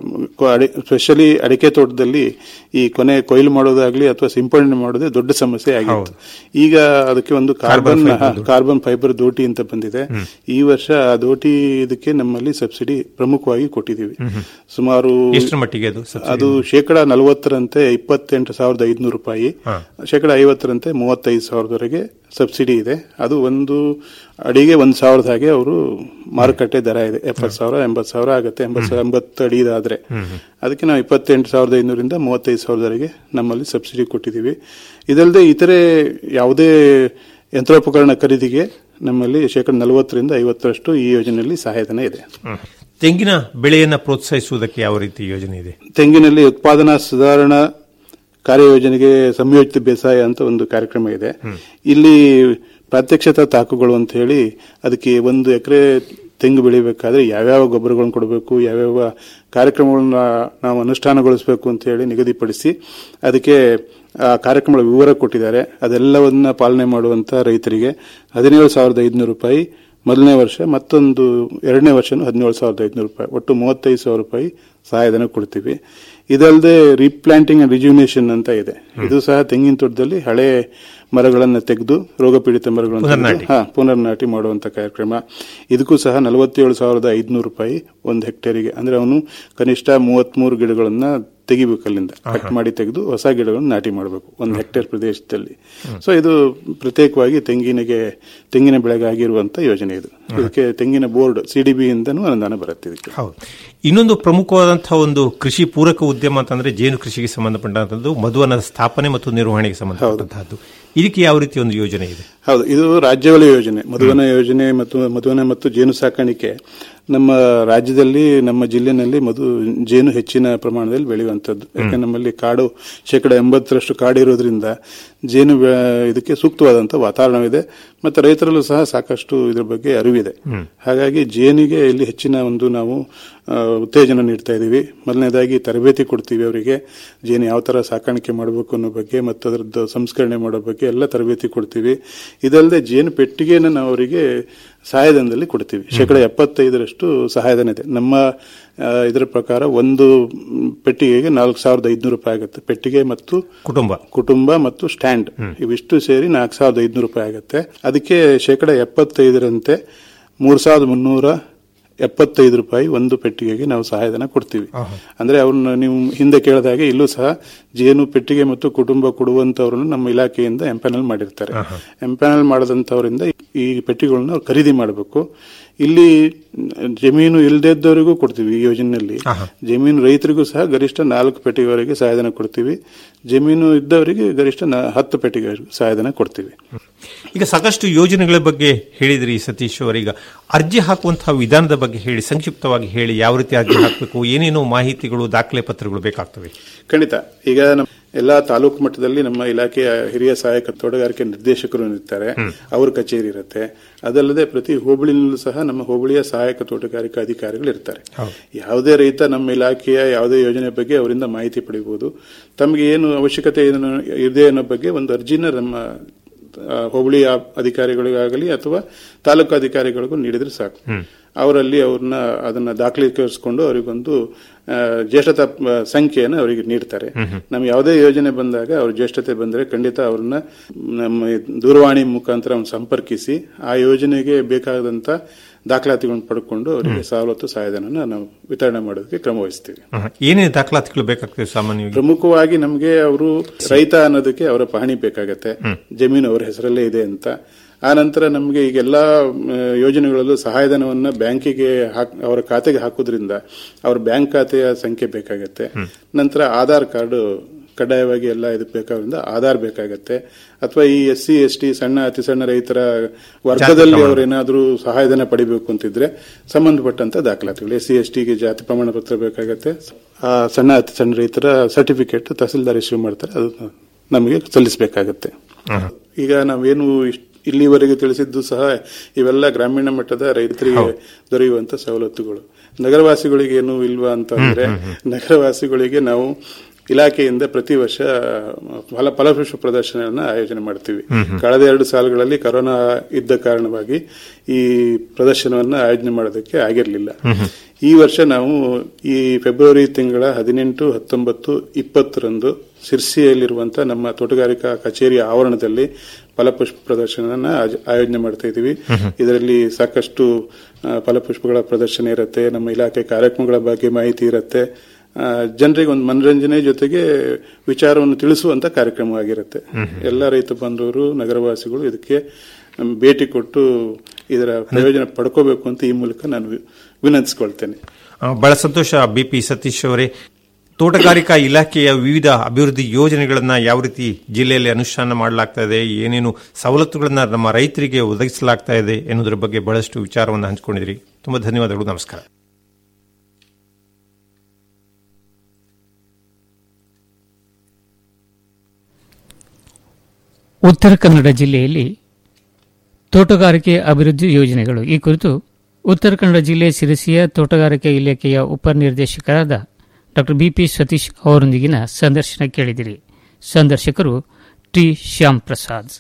ಸ್ಪೆಷಲಿ ಅಡಿಕೆ ತೋಟದಲ್ಲಿ ಈ ಕೊನೆ ಕೊಯ್ಲು ಮಾಡೋದಾಗ್ಲಿ ಅಥವಾ ಸಿಂಪಡಣೆ ಮಾಡೋದೇ ದೊಡ್ಡ ಸಮಸ್ಯೆ ಆಗಿತ್ತು ಈಗ ಅದಕ್ಕೆ ಒಂದು ಕಾರ್ಬನ್ ಕಾರ್ಬನ್ ಫೈಬರ್ ದೋಟಿ ಅಂತ ಬಂದಿದೆ ಈ ವರ್ಷ ಆ ದೋಟಿ ಇದಕ್ಕೆ ನಮ್ಮಲ್ಲಿ ಸಬ್ಸಿಡಿ ಪ್ರಮುಖವಾಗಿ ಕೊಟ್ಟಿದ್ದೀವಿ ಸುಮಾರು ಎಷ್ಟರ ಮಟ್ಟಿಗೆ ಅದು ಸಬ್ಸಿಡಿ? ಅದು ಶೇಕಡ ನಲವತ್ತರಂತೆ ಇಪ್ಪತ್ತೆಂಟು ಸಾವಿರದ ಐದುನೂರು ರೂಪಾಯಿ ಶೇಕಡ ಐವತ್ತರಂತೆ ಮೂವತ್ತೈದು ಸಾವಿರದವರೆಗೆ ಸಬ್ಸಿಡಿ ಇದೆ ಅದು ಒಂದು ಅಡಿಗೆ ಒಂದು ಸಾವಿರದ ಹಾಗೆ ಅವರು ಮಾರುಕಟ್ಟೆ ದರ ಇದೆ ಎಪ್ಪತ್ತು ಸಾವಿರ ಎಂಬತ್ತು ಸಾವಿರ ಆಗುತ್ತೆ ಎಂಬತ್ತು ಸಾವಿರ ಎಂಬತ್ತು ಅಡಿ ಇದಾದ್ರೆ ಅದಕ್ಕೆ ನಾವು ಇಪ್ಪತ್ತೆಂಟು ಸಾವಿರದ ಐನೂರಿಂದ ಮೂವತ್ತೈದು ಸಾವಿರದವರೆಗೆ ನಮ್ಮಲ್ಲಿ ಸಬ್ಸಿಡಿ ಕೊಟ್ಟಿದ್ದೀವಿ ಇದಲ್ಲದೆ ಇತರೆ ಯಾವುದೇ ಯಂತ್ರೋಪಕರಣ ಖರೀದಿಗೆ ನಮ್ಮಲ್ಲಿ ಶೇಕಡ ನಲವತ್ತರಿಂದ ಐವತ್ತರಷ್ಟು ಈ ಯೋಜನೆಯಲ್ಲಿ ಸಹಾಯಧನ ಇದೆ ಹ್ಮ್. ತೆಂಗಿನ ಬೆಳೆಯನ್ನ ಪ್ರೋತ್ಸಾಹಿಸುವುದಕ್ಕೆ ಯಾವ ರೀತಿ ಯೋಜನೆ ಇದೆ ತೆಂಗಿನಲ್ಲಿ ಉತ್ಪಾದನಾ ಸುಧಾರಣಾ ಕಾರ್ಯಯೋಜನೆಗೆ ಸಂಯೋಜಿತ ಬೇಸಾಯ ಅಂತ ಒಂದು ಕಾರ್ಯಕ್ರಮ ಇದೆ ಇಲ್ಲಿ ಪ್ರಾತ್ಯಕ್ಷತಾ ತಾಕುಗಳು ಅಂತ ಹೇಳಿ ಅದಕ್ಕೆ ಒಂದು ಎಕರೆ ತೆಂಗು ಬೆಳಿಬೇಕಾದ್ರೆ ಯಾವ್ಯಾವ ಗೊಬ್ಬರಗಳನ್ನು ಕೊಡಬೇಕು ಯಾವ್ಯಾವ ಕಾರ್ಯಕ್ರಮಗಳನ್ನ ನಾವು ಅನುಷ್ಠಾನಗೊಳಿಸಬೇಕು ಅಂತ ಹೇಳಿ ನಿಗದಿಪಡಿಸಿ ಅದಕ್ಕೆ ಆ ಕಾರ್ಯಕ್ರಮಗಳ ವಿವರ ಕೊಟ್ಟಿದ್ದಾರೆ ಅದೆಲ್ಲವನ್ನ ಪಾಲನೆ ಮಾಡುವಂತ ರೈತರಿಗೆ ಹದಿನೇಳು ಸಾವಿರದ ಐದುನೂರು ರೂಪಾಯಿ ಮೊದಲನೇ ವರ್ಷ ಮತ್ತೊಂದು ಎರಡನೇ ವರ್ಷನೂ ಹದಿನೇಳು ಸಾವಿರದ ಐದುನೂರು ರೂಪಾಯಿ ಒಟ್ಟು ಮೂವತ್ತೈದು ಸಾವಿರ ರೂಪಾಯಿ ಸಹಾಯಧನ ಕೊಡ್ತೀವಿ ಇದಲ್ಲದೆ ರೀಪ್ಲಾಂಟಿಂಗ್ ಅಂಡ್ ರಿಜ್ಯೂನೇಷನ್ ಅಂತ ಇದೆ ಇದು ಸಹ ತೆಂಗಿನ ತೋಟದಲ್ಲಿ ಹಳೆ ಮರಗಳನ್ನು ತೆಗೆದು ರೋಗಪೀಡಿತ ಮರಗಳನ್ನು ಪುನರ್ನಾಟಿ. ತೆಗೆದು, ಹಾ, ಪುನರ್ನಾಟಿ ಮಾಡುವಂತ ಕಾರ್ಯಕ್ರಮ ಇದಕ್ಕೂ ಸಹ ನಲವತ್ತೇಳು ಸಾವಿರದ ಐದುನೂರು ರೂಪಾಯಿ ಒಂದು ಹೆಕ್ಟೇರಿಗೆ ಅಂದ್ರೆ ಅವನು ಕನಿಷ್ಠ ಮೂವತ್ಮೂರು ಗಿಡಗಳನ್ನ ತೆಗಿಬೇಕು ಅಲ್ಲಿಂದ ಕಟ್ ಮಾಡಿ ತೆಗೆದು ಹೊಸ ಗಿಡಗಳನ್ನು ನಾಟಿ ಮಾಡಬೇಕು ಒಂದು ಹೆಕ್ಟೇರ್ ಪ್ರದೇಶದಲ್ಲಿ ಸೊ ಇದು ಪ್ರತ್ಯೇಕವಾಗಿ ತೆಂಗಿನಿಗೆ ತೆಂಗಿನ ಬೆಳೆಗಾಗಿರುವಂತ ಯೋಜನೆ ಇದು ಇದಕ್ಕೆ ತೆಂಗಿನ ಬೋರ್ಡ್ ಸಿಡಿಬಿ ಇಂದನೂ ಅನುದಾನ ಬರುತ್ತೆ ಇದಕ್ಕೆ ಹೌದು ಇನ್ನೊಂದು ಪ್ರಮುಖವಾದಂತಹ ಒಂದು ಕೃಷಿ ಪೂರಕ ಉದ್ಯಮ ಅಂತಂದ್ರೆ ಜೇನು ಕೃಷಿಗೆ ಸಂಬಂಧಪಟ್ಟಂತದ್ದು ಮಧುವನದ ಸ್ಥಾಪನೆ ಮತ್ತು ನಿರ್ವಹಣೆಗೆ ಸಂಬಂಧಪಟ್ಟಂತಹದ್ದು ಇದಕ್ಕೆ ಯಾವ ರೀತಿ ಒಂದು ಯೋಜನೆ ಇದೆ ಹೌದು ಇದು ರಾಜ್ಯವಲ ಯೋಜನೆ ಮಧುವನ ಯೋಜನೆ ಮತ್ತು ಮಧುವನ ಮತ್ತು ಜೇನು ಸಾಕಾಣಿಕೆ ನಮ್ಮ ರಾಜ್ಯದಲ್ಲಿ ನಮ್ಮ ಜಿಲ್ಲೆನಲ್ಲಿ ಮಧು ಜೇನು ಹೆಚ್ಚಿನ ಪ್ರಮಾಣದಲ್ಲಿ ಬೆಳೆಯುವಂಥದ್ದು ಯಾಕಂದ್ರೆ ನಮ್ಮಲ್ಲಿ ಕಾಡು ಶೇಕಡ ಎಂಬತ್ತರಷ್ಟು ಕಾಡಿರೋದ್ರಿಂದ ಜೇನು ಬೆ- ಇದಕ್ಕೆ ಸೂಕ್ತವಾದಂತಹ ವಾತಾವರಣವಿದೆ ಮತ್ತು ರೈತರಲ್ಲೂ ಸಹ ಸಾಕಷ್ಟು ಇದ್ರ ಬಗ್ಗೆ ಅರಿವಿದೆ ಹಾಗಾಗಿ ಜೇನಿಗೆ ಇಲ್ಲಿ ಹೆಚ್ಚಿನ ಒಂದು ನಾವು ಆ, ಉತ್ತೇಜನ ನೀಡ್ತಾ ಇದ್ದೀವಿ ಮೊದಲನೇದಾಗಿ ತರಬೇತಿ ಕೊಡ್ತೀವಿ ಅವರಿಗೆ ಜೇನು ಯಾವ ತರ ಸಾಕಾಣಿಕೆ ಮಾಡಬೇಕು ಅನ್ನೋ ಬಗ್ಗೆ ಮತ್ತು ಅದರದ್ದು ಸಂಸ್ಕರಣೆ ಮಾಡೋ ಬಗ್ಗೆ ಎಲ್ಲ ತರಬೇತಿ ಕೊಡ್ತೀವಿ ಇದಲ್ಲದೆ ಜೇನು ಪೆಟ್ಟಿಗೆನ ನಾವು ಅವರಿಗೆ ಸಹಾಯಧನದಲ್ಲಿ ಕೊಡ್ತೀವಿ ಶೇಕಡ ಎಪ್ಪತ್ತೈದರಷ್ಟು ಸಹಾಯಧನ ಇದೆ ನಮ್ಮ ಆ, ಇದರ ಪ್ರಕಾರ ಒಂದು ಮ್, ಪೆಟ್ಟಿಗೆಗೆ ನಾಲ್ಕು ಸಾವಿರದ ಐದುನೂರು ರೂಪಾಯಿ ಆಗುತ್ತೆ ಪೆಟ್ಟಿಗೆ ಮತ್ತು ಕುಟುಂಬ ಕುಟುಂಬ ಮತ್ತು ಸ್ಟ್ಯಾಂಡ್ ಇವಿಷ್ಟು ಸೇರಿ ನಾಲ್ಕು ಸಾವಿರದ ಐದುನೂರು ರೂಪಾಯಿ ಆಗುತ್ತೆ ಅದಕ್ಕೆ ಶೇಕಡ ಎಪ್ಪತ್ತೈದರಂತೆ ಮೂರ್ ಸಾವಿರದ ಮುನ್ನೂರ ಎಪ್ಪತ್ತೈದು ರೂಪಾಯಿ ಒಂದು ಪೆಟ್ಟಿಗೆಗೆ ನಾವು ಸಹಾಯಧನ ಕೊಡ್ತೀವಿ ಅಂದ್ರೆ ಅವ್ರನ್ನ ನೀವು ಹಿಂದೆ ಕೇಳಿದಾಗೆ ಇಲ್ಲೂ ಸಹ ಜೇನು ಪೆಟ್ಟಿಗೆ ಮತ್ತು ಕುಟುಂಬ ಕೊಡುವಂತವ್ರನ್ನ ನಮ್ಮ ಇಲಾಖೆಯಿಂದ ಎಂಪ್ಯಾನಲ್ ಮಾಡಿರ್ತಾರೆ ಎಂಪ್ಯಾನಲ್ ಮಾಡದಂತವರಿಂದ ಈ ಪೆಟ್ಟಿಗೆಗಳನ್ನ ಅವ್ರು ಖರೀದಿ ಮಾಡಬೇಕು ಇಲ್ಲಿ ಜಮೀನು ಇಲ್ಲದೇ ಇದ್ದವರಿಗೂ ಕೊಡ್ತೀವಿ ಈ ಯೋಜನೆಯಲ್ಲಿ ಜಮೀನು ರೈತರಿಗೂ ಸಹ ಗರಿಷ್ಠ ನಾಲ್ಕು ಪೆಟ್ಟಿಗೆವರೆಗೆ ಸಹಾಯಧನ ಕೊಡ್ತೀವಿ ಜಮೀನು ಇದ್ದವರಿಗೆ ಗರಿಷ್ಠ ನ- ಹತ್ತು ಪೆಟ್ಟಿಗೆವರೆಗೂ ಸಹಾಯಧನ ಕೊಡ್ತೀವಿ ಈಗ ಸಾಕಷ್ಟು ಯೋಜನೆಗಳ ಬಗ್ಗೆ ಹೇಳಿದ್ರಿ ಸತೀಶ್ ಅವರೀಗ ಅರ್ಜಿ ಹಾಕುವಂತಹ ವಿಧಾನದ ಬಗ್ಗೆ ಹೇಳಿ ಸಂಕ್ಷಿಪ್ತವಾಗಿ ಹೇಳಿ ಯಾವ ರೀತಿ ಅರ್ಜಿ ಹಾಕಬೇಕು ಏನೇನು ಮಾಹಿತಿಗಳು ದಾಖಲೆ ಪತ್ರಗಳು ಬೇಕಾಗ್ತವೆ ಖಂಡಿತ ಈಗ ನಮ್ಮ ಎಲ್ಲಾ ತಾಲೂಕು ಮಟ್ಟದಲ್ಲಿ ನಮ್ಮ ಇಲಾಖೆಯ ಹಿರಿಯ ಸಹಾಯಕ ತೋಟಗಾರಿಕೆ ನಿರ್ದೇಶಕರು ಇರ್ತಾರೆ ಅವ್ರ ಕಚೇರಿ ಇರುತ್ತೆ ಅದಲ್ಲದೆ ಪ್ರತಿ ಹೋಬಳಿನಲ್ಲೂ ಸಹ ನಮ್ಮ ಹೋಬಳಿಯ ಸಹಾಯಕ ತೋಟಗಾರಿಕಾ ಅಧಿಕಾರಿಗಳು ಇರ್ತಾರೆ ಯಾವುದೇ ರೈತ ನಮ್ಮ ಇಲಾಖೆಯ ಯಾವುದೇ ಯೋಜನೆ ಬಗ್ಗೆ ಅವರಿಂದ ಮಾಹಿತಿ ಪಡಿಬಹುದು ತಮಗೆ ಏನು ಅವಶ್ಯಕತೆ ಏನು ಇದೆ ಅನ್ನೋ ಬಗ್ಗೆ ಒಂದು ಅರ್ಜಿನ ನಮ್ಮ ಆ, ಹೋಬಳಿಯ ಅಧಿಕಾರಿಗಳಿಗಾಗಲಿ ಅಥವಾ ತಾಲೂಕು ಅಧಿಕಾರಿಗಳಿಗೂ ನೀಡಿದ್ರೆ ಸಾಕು ಅವರಲ್ಲಿ ಅವ್ರನ್ನ ಅದನ್ನ ದಾಖಲೀಕರಿಸಿಕೊಂಡು ಅವರಿಗೊಂದು ಆ, ಜ್ಯೇಷ್ಠತಾ ಆ, ಸಂಖ್ಯೆಯನ್ನು ಅವರಿಗೆ ನೀಡ್ತಾರೆ ನಮ್ಗೆ ಯಾವುದೇ ಯೋಜನೆ ಬಂದಾಗ ಅವ್ರ ಜ್ಯೇಷ್ಠತೆ ಬಂದರೆ ಖಂಡಿತ ಅವ್ರನ್ನ ನಮ್ಮ ದೂರವಾಣಿ ಮುಖಾಂತರ ಅವ್ರನ್ನ ಸಂಪರ್ಕಿಸಿ ಆ ಯೋಜನೆಗೆ ಬೇಕಾದಂತ ದಾಖಲಾತಿಗಳನ್ನು ಪಡ್ಕೊಂಡು ಅವರಿಗೆ ಸವಲತ್ತು ಸಹಾಯಧನ ನಾವು ವಿತರಣೆ ಮಾಡೋದಕ್ಕೆ ಕ್ರಮ ವಹಿಸ್ತೀವಿ ಹ, ಏನೇನು ದಾಖಲಾತಿಗಳು ಬೇಕಾಗ್ತವೆ ಸಾಮಾನ್ಯವಾಗಿ ಪ್ರಮುಖವಾಗಿ ನಮಗೆ ಅವರು ರೈತ ಅನ್ನೋದಕ್ಕೆ ಅವರ ಪಹಣಿ ಬೇಕಾಗತ್ತೆ ಜಮೀನು ಅವರ ಹೆಸರಲ್ಲೇ ಇದೆ ಅಂತ ಆ ನಂತರ ನಮಗೆ ಈಗೆಲ್ಲ ಮ್, ಯೋಜನೆಗಳಲ್ಲೂ ಸಹಾಯಧನವನ್ನ ಬ್ಯಾಂಕಿಗೆ ಹಾಕ್- ಅವರ ಖಾತೆಗೆ ಹಾಕೋದ್ರಿಂದ ಅವ್ರ ಬ್ಯಾಂಕ್ ಖಾತೆಯ ಸಂಖ್ಯೆ ಬೇಕಾಗತ್ತೆ ನಂತರ ಆಧಾರ್ ಕಾರ್ಡ್ ಕಡ್ಡಾಯವಾಗಿ ಎಲ್ಲ ಇದಕ್ಕೆ ಬೇಕಾದ್ರಿಂದ ಆಧಾರ್ ಬೇಕಾಗತ್ತೆ ಅಥವಾ ಈ ಎಸ್ ಸಿ ಎಸ್ ಟಿ ಸಣ್ಣ ಅತಿ ಸಣ್ಣ ರೈತರ ವರ್ಗದಲ್ಲಿ ಅವರೇನಾದ್ರೂ ಸಹಾಯಧನ ಪಡಿಬೇಕು ಅಂತಿದ್ರೆ ಸಂಬಂಧಪಟ್ಟಂತ ದಾಖಲಾತಿಗಳು ಎಸ್ ಸಿ ಎಸ್ ಟಿಗೆ ಜಾತಿ ಪ್ರಮಾಣ ಪತ್ರ ಬೇಕಾಗತ್ತೆ ಆ ಸಣ್ಣ ಅತಿ ಸಣ್ಣ ರೈತರ ಸರ್ಟಿಫಿಕೇಟ್ ತಹಸೀಲ್ದಾರ್ ಇಶ್ಯೂ ಮಾಡ್ತಾರೆ ಅದು ನಮಗೆ ಸಲ್ಲಿಸಬೇಕಾಗತ್ತೆ ಈಗ ನಾವೇನು ಇಷ್ಟ್- ಇಲ್ಲಿವರೆಗೆ ತಿಳಿಸಿದ್ದು ಸಹ ಇವೆಲ್ಲ ಗ್ರಾಮೀಣ ಮಟ್ಟದ ರೈತರಿಗೆ ದೊರೆಯುವಂತ ಸವಲತ್ತುಗಳು ನಗರವಾಸಿಗಳಿಗೆ ಏನು ಇಲ್ವಾ ಅಂತಂದ್ರೆ ನಗರವಾಸಿಗಳಿಗೆ ನಾವು ಇಲಾಖೆಯಿಂದ ಪ್ರತಿ ವರ್ಷ ಫಲ ಫಲಪುಷ್ಪ ಪ್ರದರ್ಶನವನ್ನ ಆಯೋಜನೆ ಮಾಡ್ತೀವಿ ಕಳೆದ ಎರಡು ಸಾಲುಗಳಲ್ಲಿ ಕೊರೋನಾ ಇದ್ದ ಕಾರಣವಾಗಿ ಈ ಪ್ರದರ್ಶನವನ್ನ ಆಯೋಜನೆ ಮಾಡೋದಕ್ಕೆ ಆಗಿರಲಿಲ್ಲ ಈ ವರ್ಷ ನಾವು ಈ ಫೆಬ್ರವರಿ ತಿಂಗಳ ಹದಿನೆಂಟು ಹತ್ತೊಂಬತ್ತು ಇಪ್ಪತ್ತರಂದು ಸಿರ್ಸಿಯಲ್ಲಿರುವಂತಹ ನಮ್ಮ ತೋಟಗಾರಿಕಾ ಕಚೇರಿಯ ಆವರಣದಲ್ಲಿ ಫಲಪುಷ್ಪ ಪ್ರದರ್ಶನ ಆಯೋಜನೆ ಮಾಡ್ತಾ ಇದ್ದೀವಿ ಇದರಲ್ಲಿ ಸಾಕಷ್ಟು ಆ, ಫಲಪುಷ್ಪಗಳ ಪ್ರದರ್ಶನ ಇರುತ್ತೆ ನಮ್ಮ ಇಲಾಖೆ ಕಾರ್ಯಕ್ರಮಗಳ ಬಗ್ಗೆ ಮಾಹಿತಿ ಇರುತ್ತೆ ಆ, ಜನರಿಗೆ ಒಂದು ಮನರಂಜನೆ ಜೊತೆಗೆ ವಿಚಾರವನ್ನು ತಿಳಿಸುವಂತ ಕಾರ್ಯಕ್ರಮವಾಗಿರುತ್ತೆ ಎಲ್ಲ ರೈತ ಬಂಧುವರು ನಗರವಾಸಿಗಳು ಇದಕ್ಕೆ ಮ್, ಭೇಟಿ ಕೊಟ್ಟು ಇದರ ಪ್ರಯೋಜನ ಪಡ್ಕೋಬೇಕು ಅಂತ ಈ ಮೂಲಕ ನಾನು ವಿ- ವಿನಂತಿಸ್ಕೊಳ್ತೇನೆ ಆ, ಬಹಳ ಸಂತೋಷ ಬಿ ಪಿ ಸತೀಶ್ ಅವರೇ ತೋಟಗಾರಿಕಾ ಇಲಾಖೆಯ ವಿವಿಧ ಅಭಿವೃದ್ಧಿ ಯೋಜನೆಗಳನ್ನ ಯಾವ ರೀತಿ ಜಿಲ್ಲೆಯಲ್ಲಿ ಅನುಷ್ಠಾನ ಮಾಡಲಾಗ್ತಾ ಇದೆ ಏನೇನು ಸವಲತ್ತುಗಳನ್ನ ನಮ್ಮ ರೈತರಿಗೆ ಒದಗಿಸಲಾಗ್ತಾ ಇದೆ ಎನ್ನುವುದರ ಬಗ್ಗೆ ಬಹಳಷ್ಟು ವಿಚಾರವನ್ನು ಹಂಚಿಕೊಂಡಿದ್ರಿ ತುಂಬಾ ಧನ್ಯವಾದಗಳು ನಮಸ್ಕಾರ ಉತ್ತರ ಕನ್ನಡ ಜಿಲ್ಲೆಯಲ್ಲಿ ತೋಟಗಾರಿಕೆ ಅಭಿವೃದ್ಧಿ ಯೋಜನೆಗಳು ಈ ಕುರಿತು ಉತ್ತರ ಕನ್ನಡ ಜಿಲ್ಲೆ ಸಿರಸಿಯ ತೋಟಗಾರಿಕೆ ಇಲಾಖೆಯ ಉಪನಿರ್ದೇಶಕರಾದ ಡಾ ಬಿಪಿ ಸತೀಶ್ ಅವರೊಂದಿಗಿನ ಸಂದರ್ಶನ ಕೇಳಿದಿರಿ ಸಂದರ್ಶಕರು ಟಿ ಶ್ಯಾಮ್ ಪ್ರಸಾದ್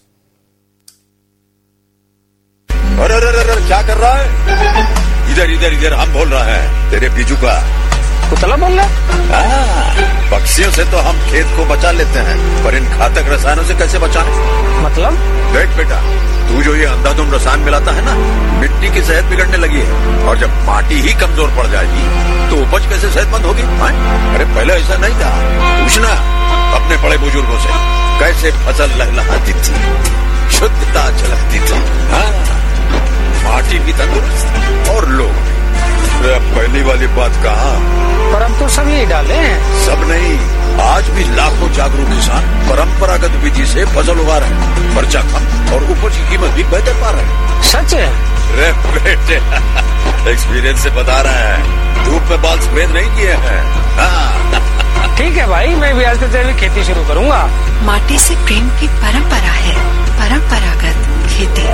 अरे अरे अरे अरे, क्या कर रहा है इधर इधर इधर हम बोल रहे हैं तेरे बीजू का कुतला बोल रहा हाँ, पक्षियों से तो हम खेत को बचा लेते हैं पर इन घातक रसायनों से कैसे बचाएं मतलब देख बेटा तू जो ये अंधाधुंध रसायन मिलाता है ना मिट्टी की सेहत बिगड़ने लगी है और जब माटी ही कमजोर पड़ जाएगी तो उपज कैसे सेहतमंद होगी हाँ? अरे पहले ऐसा नहीं था पूछना अपने बड़े बुजुर्गों से कैसे फसल लहलहाती थी शुद्धता झलकती थी हाँ माटी भी तंदुरुस्त और लोग भी अरे अब पहली वाली बात कहा पर हम तो सब यही डाले हैं सब नहीं आज भी लाखों जागरूक किसान परंपरागत विधि से फसल उगा रहे हैं खर्चा कम और उपज की कीमत भी बेहतर पा रहे हैं सच है अरे बेटे एक्सपीरियंस से बता रहे हैं धूप में बाल सफेद नहीं किए हैं हाँ, ठीक है भाई मैं भी आज से तेरी खेती शुरू करूंगा माटी से प्रेम की परंपरा है परंपरागत खेती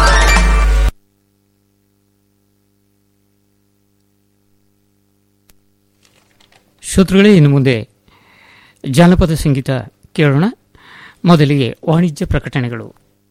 ಶ್ರೋತೃಗಳೇ ಇನ್ನು ಮುಂದೆ ಜಾನಪದ ಸಂಗೀತ ಕೇಳೋಣ ಮೊದಲಿಗೆ ವಾಣಿಜ್ಯ ಪ್ರಕಟಣೆಗಳು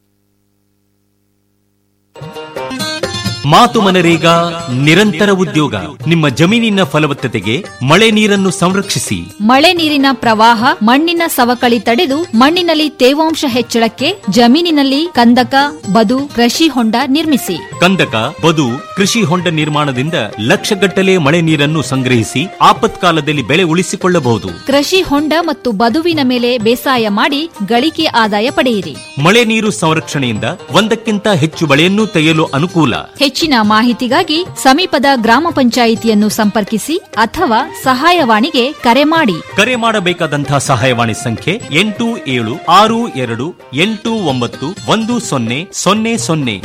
ಮಾತು ಮನರೇಗ ನಿರಂತರ ಉದ್ಯೋಗ ನಿಮ್ಮ ಜಮೀನಿನ ಫಲವತ್ತತೆಗೆ ಮಳೆ ನೀರನ್ನು ಸಂರಕ್ಷಿಸಿ ಮಳೆ ನೀರಿನ ಪ್ರವಾಹ ಮಣ್ಣಿನ ಸವಕಳಿ ತಡೆದು ಮಣ್ಣಿನಲ್ಲಿ ತೇವಾಂಶ ಹೆಚ್ಚಳಕ್ಕೆ ಜಮೀನಿನಲ್ಲಿ ಕಂದಕ ಬದು ಕೃಷಿ ಹೊಂಡ ನಿರ್ಮಿಸಿ ಕಂದಕ ಬದು ಕೃಷಿ ಹೊಂಡ ನಿರ್ಮಾಣದಿಂದ ಲಕ್ಷಗಟ್ಟಲೆ ಮಳೆ ನೀರನ್ನು ಸಂಗ್ರಹಿಸಿ ಆಪತ್ಕಾಲದಲ್ಲಿ ಬೆಳೆ ಉಳಿಸಿಕೊಳ್ಳಬಹುದು ಕೃಷಿ ಹೊಂಡ ಮತ್ತು ಬದುವಿನ ಮೇಲೆ ಬೇಸಾಯ ಮಾಡಿ ಗಳಿಕೆ ಆದಾಯ ಪಡೆಯಿರಿ ಮಳೆ ನೀರು ಸಂರಕ್ಷಣೆಯಿಂದ ಒಂದಕ್ಕಿಂತ ಹೆಚ್ಚು ಬೆಳೆಯನ್ನು ತೆಗೆಯಲು ಅನುಕೂಲ ಹೆಚ್ಚಿನ ಮಾಹಿತಿಗಾಗಿ ಸಮೀಪದ ಗ್ರಾಮ ಪಂಚಾಯಿತಿಯನ್ನು ಸಂಪರ್ಕಿಸಿ ಅಥವಾ ಸಹಾಯವಾಣಿಗೆ ಕರೆ ಮಾಡಿ ಕರೆ ಮಾಡಬೇಕಾದಂತಹ ಸಹಾಯವಾಣಿ ಸಂಖ್ಯೆ ಎಂಟು ಏಳು ಆರು ಎರಡು ಎಂಟು ಒಂಬತ್ತು ಒಂದು ಸೊನ್ನೆ ಸೊನ್ನೆ ಸೊನ್ನೆ